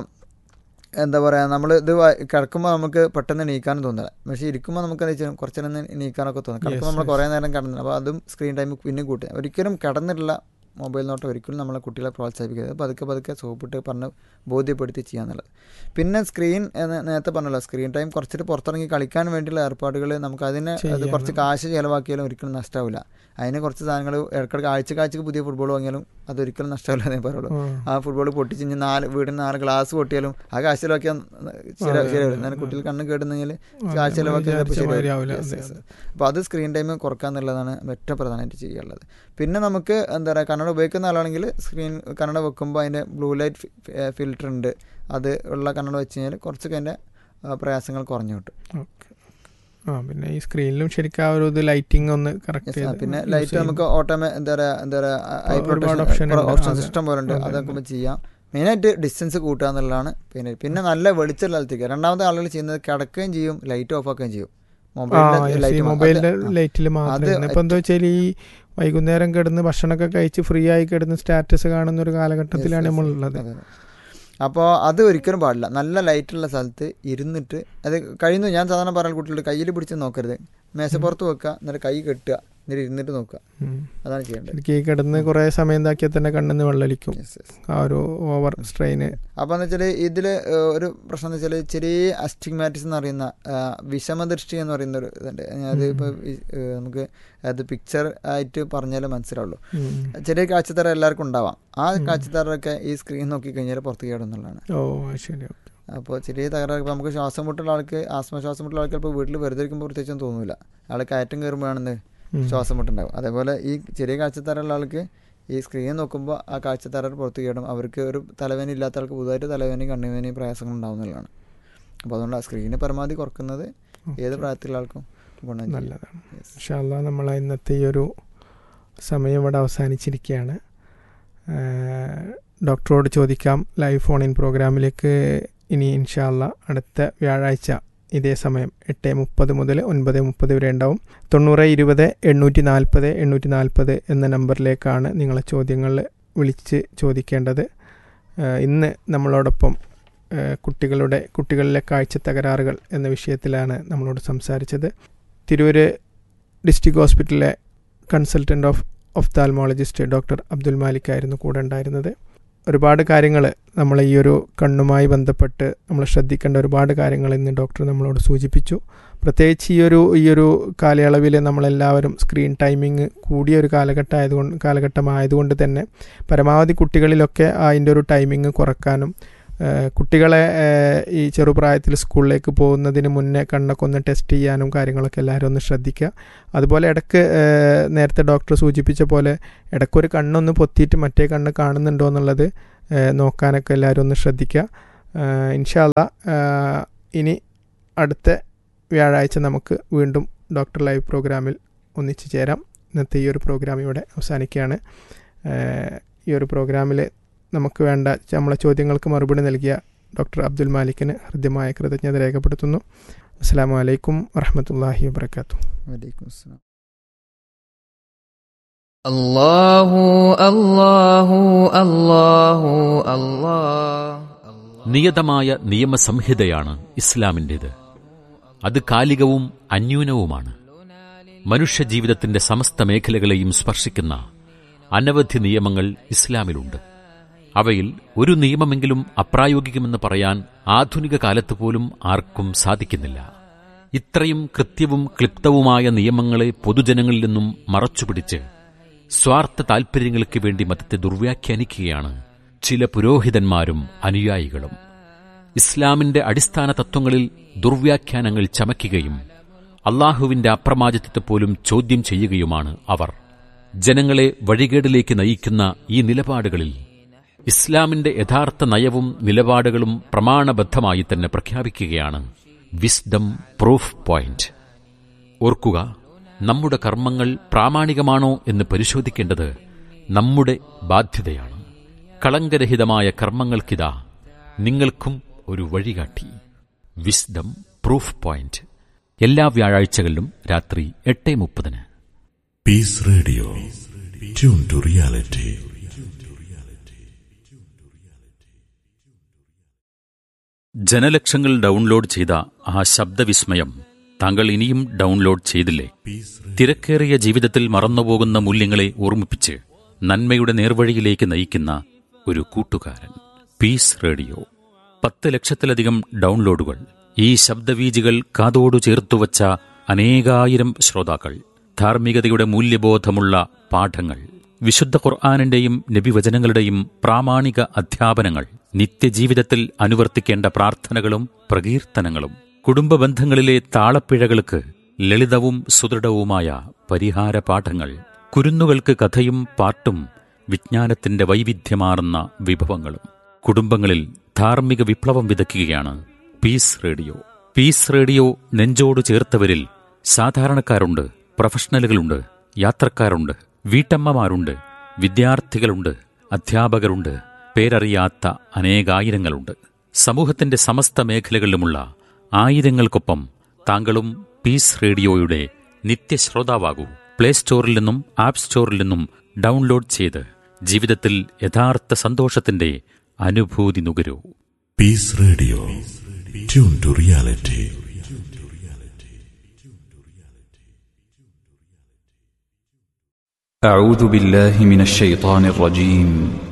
എന്താ പറയുക നമ്മൾ ഇത് വാ- കിടക്കുമ്പോൾ നമുക്ക് പെട്ടെന്ന് നീക്കാനും തോന്നില്ല പക്ഷേ ഇരിക്കുമ്പോൾ നമുക്ക് എന്താ വെച്ചാൽ കുറച്ച് നേരം നീക്കാനൊക്കെ തോന്നും കിടക്കുമ്പോൾ നമ്മൾ yes. കുറേ നേരം കിടന്നു അപ്പോൾ അതും സ്ക്രീൻ ടൈം പിന്നെ കൂട്ടുക ഒരിക്കലും കിടന്നിട്ടുള്ള മൊബൈൽ നോട്ടം ഒരിക്കലും നമ്മളെ കുട്ടികളെ പ്രോത്സാഹിപ്പിക്കരുത് പതുക്കെ പതുക്കെ സോപ്പിട്ട് പറഞ്ഞ് ബോധ്യപ്പെടുത്തി ചെയ്യാന്നുള്ളത് പിന്നെ സ്ക്രീൻ എന്ന് നേരത്തെ പറഞ്ഞല്ലോ സ്ക്രീൻ ടൈം കുറച്ചിട്ട് പുറത്തിറങ്ങി കളിക്കാൻ വേണ്ടിയുള്ള ഏർപ്പാടുകൾ നമുക്ക് അതിന് അത് ചെയ്യണം. കുറച്ച് കാശ് ചിലവാക്കിയാലും ഒരിക്കലും നഷ്ടമാവില്ല അതിന് കുറച്ച് സാധനങ്ങൾ ഇടയ്ക്കിടയ്ക്ക് ആഴ്ച ആഴ്ചക്ക് പുതിയ ഫുട്ബോൾ വാങ്ങിയാലും അതൊരിക്കലും നഷ്ടമാവില്ല എന്നേ പറയുള്ളൂ ആ. ആ ഫുട്ബോൾ പൊട്ടിച്ച് നാല് വീടിന് നാല് ഗ്ലാസ് പൊട്ടിയാലും ആ കാശ് ചിലവാക്കിയാൽ ശരി അതെ, ശരിയാവില്ല അതെ, എന്നാലും അതെ. കുട്ടികൾ കണ്ണ് കേടുന്നെങ്കിൽ അതെ, കാശ് ചിലവാക്കിയാൽ വിചാരിച്ച ചിലപ്പോൾ മാതിരി ആവില്ല. ശരിയാവില്ല അതെ, അതെ. അപ്പോൾ അത് സ്ക്രീൻ ടൈം കുറക്കുക എന്നുള്ളതാണ് ഏറ്റവും പ്രധാനമായിട്ട് ചെയ്യാനുള്ളത് പിന്നെ നമുക്ക് എന്താ പറയുക കന്നഡ ഉപയോഗിക്കുന്ന ആളാണെങ്കിൽ സ്ക്രീൻ കന്നഡ വെക്കുമ്പോൾ അതിൻ്റെ ബ്ലൂ ലൈറ്റ് ഫിൽറ്റർ ഉണ്ട് അത് ഉള്ള കന്നഡ വെച്ച് കഴിഞ്ഞാൽ കുറച്ചൊക്കെ അതിൻ്റെ ആ, പ്രയാസങ്ങൾ കുറഞ്ഞു കിട്ടും ഓക്കെ ആ പിന്നെ ഈ സ്ക്രീനിലും ശരിക്കും ആ ഒരു ഇത് ലൈറ്റിംഗ് ഒന്ന് കറക്റ്റ് Yes, ആ, പിന്നെ ലൈറ്റ് നമുക്ക് ഓട്ടോമേ എന്താ പറയുക എന്താ പറയുക ഐ ഒരുപാട് option ഉണ്ട്. ഓപ്ഷൻ അതെ. സിസ്റ്റം പോലെ ഉണ്ട് അതെ, അതൊക്കെ നമുക്ക് ചെയ്യാം മെയിനായിട്ട് ഡിസ്റ്റൻസ് കൂട്ടുക എന്നുള്ളതാണ് പിന്നെ പിന്നെ നല്ല വെളിച്ചമുള്ള സ്ഥലത്തേക്ക് രണ്ടാമത്തെ ആളുകൾ ചെയ്യുന്നത് കിടക്കുകയും ചെയ്യും ലൈറ്റ് ഓഫ് ആക്കുകയും ചെയ്യും മൊബൈലിന്റെ മൊബൈലിന്റെ ലൈറ്റ് ലൈറ്റിൽ അത് മാത്രം ഇപ്പൊ എന്താ വെച്ചാൽ ഈ വൈകുന്നേരം കിടന്ന് ഭക്ഷണമൊക്കെ കഴിച്ച് ഫ്രീ ആയി കിടന്ന് സ്റ്റാറ്റസ് കാണുന്ന ഒരു കാലഘട്ടത്തിലാണ് നമ്മളുള്ളത് അപ്പോൾ അത് ഒരിക്കലും പാടില്ല നല്ല ലൈറ്റുള്ള സ്ഥലത്ത് ഇരുന്നിട്ട് അത് കഴിയുന്നു ഞാൻ സാധാരണ പറയുന്ന കുട്ടികളുടെ കയ്യിൽ പിടിച്ച് നോക്കരുത് മേശപ്പുറത്ത് വെക്കുക എന്നിട്ട് കൈ കെട്ടുക എന്നിട്ട് ഇരുന്നിട്ട് നോക്കുക ഉം. അതാണ് ചെയ്യേണ്ടത് ശരിക്കും ഈ കിടന്ന് കുറേ സമയം എന്താക്കിയാൽ തന്നെ കണ്ണിന്ന് വെള്ളലിക്കും Yes, yes. ആ ഒരു ഓവർ സ്ട്രെയിന് അപ്പോൾ എന്ന് വെച്ചാൽ ഇതിൽ ഒരു പ്രശ്നം എന്ന് വെച്ചാൽ ചെറിയ അസ്റ്റിഗ്മാറ്റിസ് എന്ന് പറയുന്ന ആ, വിഷമദൃഷ്ടി എന്ന് പറയുന്ന ഒരു ഇതുണ്ട് അത് ഇപ്പോൾ നമുക്ക് അത് പിക്ചർ ആയിട്ട് പറഞ്ഞാലേ മനസ്സിലാവുള്ളൂ ചെറിയ കാഴ്ചത്തറ എല്ലാവർക്കും ഉണ്ടാവാം ആ ഉം. കാഴ്ചത്തറൊക്കെ ഈ സ്ക്രീൻ നോക്കി കഴിഞ്ഞാൽ പുറത്ത് കേടുന്നുള്ളതാണ് ഓ അത് ശരി ഓക്കെ അപ്പോൾ ചെറിയ തകരാറ് ഇപ്പോൾ നമുക്ക് ശ്വാസം മുട്ടുള്ള ആൾക്ക് ആസ്മ ശ്വാസം മുട്ടുള്ള ആൾക്ക് ഇപ്പോൾ വീട്ടിൽ വെറുതെ ഇരിക്കുമ്പോൾ പ്രത്യേകിച്ചൊന്നും തോന്നില്ല ആൾ കയറ്റം കയറുമ്പോഴാണെന്ന് ശ്വാസം മുട്ടുണ്ടാവും അതേപോലെ ഈ ചെറിയ കാഴ്ചത്തരമുള്ള ആൾക്ക് ഈ സ്ക്രീൻ നോക്കുമ്പോൾ ആ കാഴ്ചത്തര പുറത്ത് കേടും അവർക്ക് ഒരു തലവേദന ഇല്ലാത്ത ആൾക്ക് പുതുതായിട്ട് തലവേദനയും കണ്ണുവേദനയും പ്രയാസങ്ങൾ ഉണ്ടാവുന്നതാണ് അപ്പോൾ അതുകൊണ്ട് ആ സ്ക്രീന് പരമാവധി കുറക്കുന്നത് ഏത് പ്രായത്തിലുള്ള ആൾക്കും ഗുണം ചെയ്യും. നല്ലതാണ് Yes. ഇൻഷാല്ല നമ്മൾ ഇന്നത്തെ ഈ ഒരു സമയം ഇവിടെ അവസാനിച്ചിരിക്കുകയാണ് ആഹ് ഡോക്ടറോട് ചോദിക്കാം ലൈവ് ഫോൺ ഇൻ പ്രോഗ്രാമിലേക്ക് ഇനി ഇൻഷാല്ല അടുത്ത വ്യാഴാഴ്ച ഇതേ സമയം എട്ട് മുപ്പത് മുതൽ ഒൻപത് മുപ്പത് വരെ ഉണ്ടാവും തൊണ്ണൂറ് ഇരുപത് എണ്ണൂറ്റി നാൽപ്പത് എണ്ണൂറ്റി നാൽപ്പത് എന്ന നമ്പറിലേക്കാണ് നിങ്ങളെ ചോദ്യങ്ങൾ വിളിച്ച് ചോദിക്കേണ്ടത് ആഹ് ഇന്ന് നമ്മളോടൊപ്പം ഏഹ്, കുട്ടികളുടെ കുട്ടികളിലെ കാഴ്ച തകരാറുകൾ എന്ന വിഷയത്തിലാണ് നമ്മളോട് സംസാരിച്ചത് തിരൂര് ഡിസ്ട്രിക്ട് ഹോസ്പിറ്റലിലെ consultant of ophthalmologist doctor Abdul Malik ആയിരുന്നു കൂടെ ഉണ്ടായിരുന്നത് ഒരുപാട് കാര്യങ്ങൾ നമ്മൾ ഈ ഒരു കണ്ണുമായി ബന്ധപ്പെട്ട് നമ്മൾ ശ്രദ്ധിക്കേണ്ട ഒരുപാട് കാര്യങ്ങൾ ഇന്ന് ഡോക്ടർ നമ്മളോട് സൂചിപ്പിച്ചു പ്രത്യേകിച്ച് ഈ ഒരു ഈ ഒരു കാലയളവിൽ നമ്മളെല്ലാവരും സ്ക്രീൻ ടൈമിങ് കൂടിയ ഒരു കാലഘട്ടം ആയതുകൊണ്ട് കാലഘട്ടമായതുകൊണ്ട് തന്നെ പരമാവധി കുട്ടികളിലൊക്കെ അതിൻ്റെ ഒരു ടൈമിങ് കുറക്കാനും ഏഹ് കുട്ടികളെ ഏഹ് ഈ ചെറുപ്രായത്തിൽ സ്കൂളിലേക്ക് പോകുന്നതിന് മുന്നേ കണ്ണൊക്കെ ഒന്ന് ടെസ്റ്റ് ചെയ്യാനും കാര്യങ്ങളൊക്കെ എല്ലാവരും ഒന്ന് ശ്രദ്ധിക്കുക അതുപോലെ ഇടയ്ക്ക് ഏഹ് നേരത്തെ ഡോക്ടർ സൂചിപ്പിച്ച പോലെ ഇടയ്ക്കൊരു കണ്ണൊന്ന് പൊത്തിയിട്ട് മറ്റേ കണ്ണ് കാണുന്നുണ്ടോ എന്നുള്ളത് ഏഹ് നോക്കാനൊക്കെ എല്ലാവരും ഒന്ന് ശ്രദ്ധിക്കുക ഏഹ് ഇൻഷാല്ല ഏഹ് ഇനി അടുത്ത വ്യാഴാഴ്ച നമുക്ക് വീണ്ടും ഡോക്ടർ ലൈവ് പ്രോഗ്രാമിൽ ഒന്നിച്ചു ചേരാം ഇന്നത്തെ ഈ ഒരു പ്രോഗ്രാം ഇവിടെ അവസാനിക്കുകയാണ് ഏഹ് ഈ ഒരു പ്രോഗ്രാമിൽ നമുക്ക് വേണ്ട നമ്മളെ ചോദ്യങ്ങൾക്ക് മറുപടി നൽകിയ ഡോക്ടർ അബ്ദുൽ മാലിക്കിന് ഹൃദ്യമായ കൃതജ്ഞത രേഖപ്പെടുത്തുന്നു അസ്സാം വലൈക്കും വറഹമത്തല്ലാഹി വാബർക്കാത്തു വലൈക്കും അസ്സലാം الله الله الله الله നിയതമായ നിയമസംഹിതയാണ് ഇസ്ലാമിൻ്റേത് അത് കാലികവും അന്യൂനവുമാണ് മനുഷ്യജീവിതത്തിന്റെ സമസ്ത മേഖലകളെയും സ്പർശിക്കുന്ന അനവധി നിയമങ്ങൾ ഇസ്ലാമിലുണ്ട് അവയിൽ ഒരു നിയമമെങ്കിലും അപ്രായോഗികമെന്ന് പറയാൻ ആധുനിക കാലത്ത് പോലും ആർക്കും സാധിക്കുന്നില്ല ഇത്രയും കൃത്യവും ക്ലിപ്തവുമായ നിയമങ്ങളെ പൊതുജനങ്ങളിൽ നിന്നും മറച്ചുപിടിച്ച് സ്വാർത്ഥ താൽപര്യങ്ങൾക്ക് വേണ്ടി മതത്തെ ദുർവ്യാഖ്യാനിക്കുകയാണ് ചില പുരോഹിതന്മാരും അനുയായികളും ഇസ്ലാമിന്റെ അടിസ്ഥാന തത്വങ്ങളിൽ ദുർവ്യാഖ്യാനങ്ങൾ ചമയ്ക്കുകയും അള്ളാഹുവിന്റെ അപ്രമാദിത്വത്തെ പോലും ചോദ്യം ചെയ്യുകയുമാണ് അവർ ജനങ്ങളെ വഴികേടിലേക്ക് നയിക്കുന്ന ഈ നിലപാടുകളിൽ ഇസ്ലാമിന്റെ യഥാർത്ഥ നയവും നിലപാടുകളും പ്രമാണബദ്ധമായി തന്നെ പ്രഖ്യാപിക്കുകയാണ് വിസ്ഡം പ്രൂഫ് പോയിന്റ് ഓർക്കുക നമ്മുടെ കർമ്മങ്ങൾ പ്രാമാണികമാണോ എന്ന് പരിശോധിക്കേണ്ടത് നമ്മുടെ ബാധ്യതയാണ് കളങ്കരഹിതമായ കർമ്മങ്ങൾക്കിതാ നിങ്ങൾക്കും ഒരു വഴികാട്ടി വിസ്ഡം പ്രൂഫ് പോയിന്റ് എല്ലാ വ്യാഴാഴ്ചകളിലും രാത്രി എട്ട് മുപ്പതിന് Peace Radio. Tune to reality. ജനലക്ഷങ്ങൾ ഡൗൺലോഡ് ചെയ്ത ആ ശബ്ദവിസ്മയം താങ്കൾ ഇനിയും ഡൗൺലോഡ് ചെയ്തില്ലേ തിരക്കേറിയ ജീവിതത്തിൽ മറന്നുപോകുന്ന മൂല്യങ്ങളെ ഓർമ്മിപ്പിച്ച് നന്മയുടെ നേർവഴിയിലേക്ക് നയിക്കുന്ന ഒരു കൂട്ടുകാരൻ പീസ് റേഡിയോ പത്ത് ലക്ഷത്തിലധികം ഡൗൺലോഡുകൾ ഈ ശബ്ദവീജികൾ കാതോടു ചേർത്തുവച്ച അനേകായിരം ശ്രോതാക്കൾ ധാർമ്മികതയുടെ മൂല്യബോധമുള്ള പാഠങ്ങൾ വിശുദ്ധ ഖുർആാനിന്റെയും നബിവചനങ്ങളുടെയും പ്രാമാണിക അധ്യാപനങ്ങൾ നിത്യജീവിതത്തിൽ അനുവർത്തിക്കേണ്ട പ്രാർത്ഥനകളും പ്രകീർത്തനങ്ങളും കുടുംബ ബന്ധങ്ങളിലെ താളപ്പിഴകൾക്ക് ലളിതവും സുദൃഢവുമായ പരിഹാര പാഠങ്ങൾ കുരുന്നുകൾക്ക് കഥയും പാട്ടും വിജ്ഞാനത്തിന്റെ വൈവിധ്യമാർന്ന വിഭവങ്ങളും കുടുംബങ്ങളിൽ ധാർമ്മിക വിപ്ലവം വിതയ്ക്കുകയാണ് പീസ് റേഡിയോ പീസ് റേഡിയോ നെഞ്ചോട് ചേർത്തവരിൽ സാധാരണക്കാരുണ്ട് പ്രൊഫഷണലുകളുണ്ട് യാത്രക്കാരുണ്ട് വീട്ടമ്മമാരുണ്ട് വിദ്യാർത്ഥികളുണ്ട് അധ്യാപകരുണ്ട് പേരറിയാത്ത അനേകായിരങ്ങളുണ്ട് സമൂഹത്തിന്റെ സമസ്ത മേഖലകളിലുമുള്ള ആയിരങ്ങൾക്കൊപ്പം താങ്കളും പീസ് റേഡിയോയുടെ നിത്യശ്രോതാവാകൂ പ്ലേ സ്റ്റോറിൽ നിന്നും ആപ്പ് സ്റ്റോറിൽ നിന്നും ഡൗൺലോഡ് ചെയ്ത് ജീവിതത്തിൽ യഥാർത്ഥ സന്തോഷത്തിന്റെ അനുഭൂതി നുകരൂ Peace Radio. Tune to reality. أعوذ بالله من الشيطان الرجيم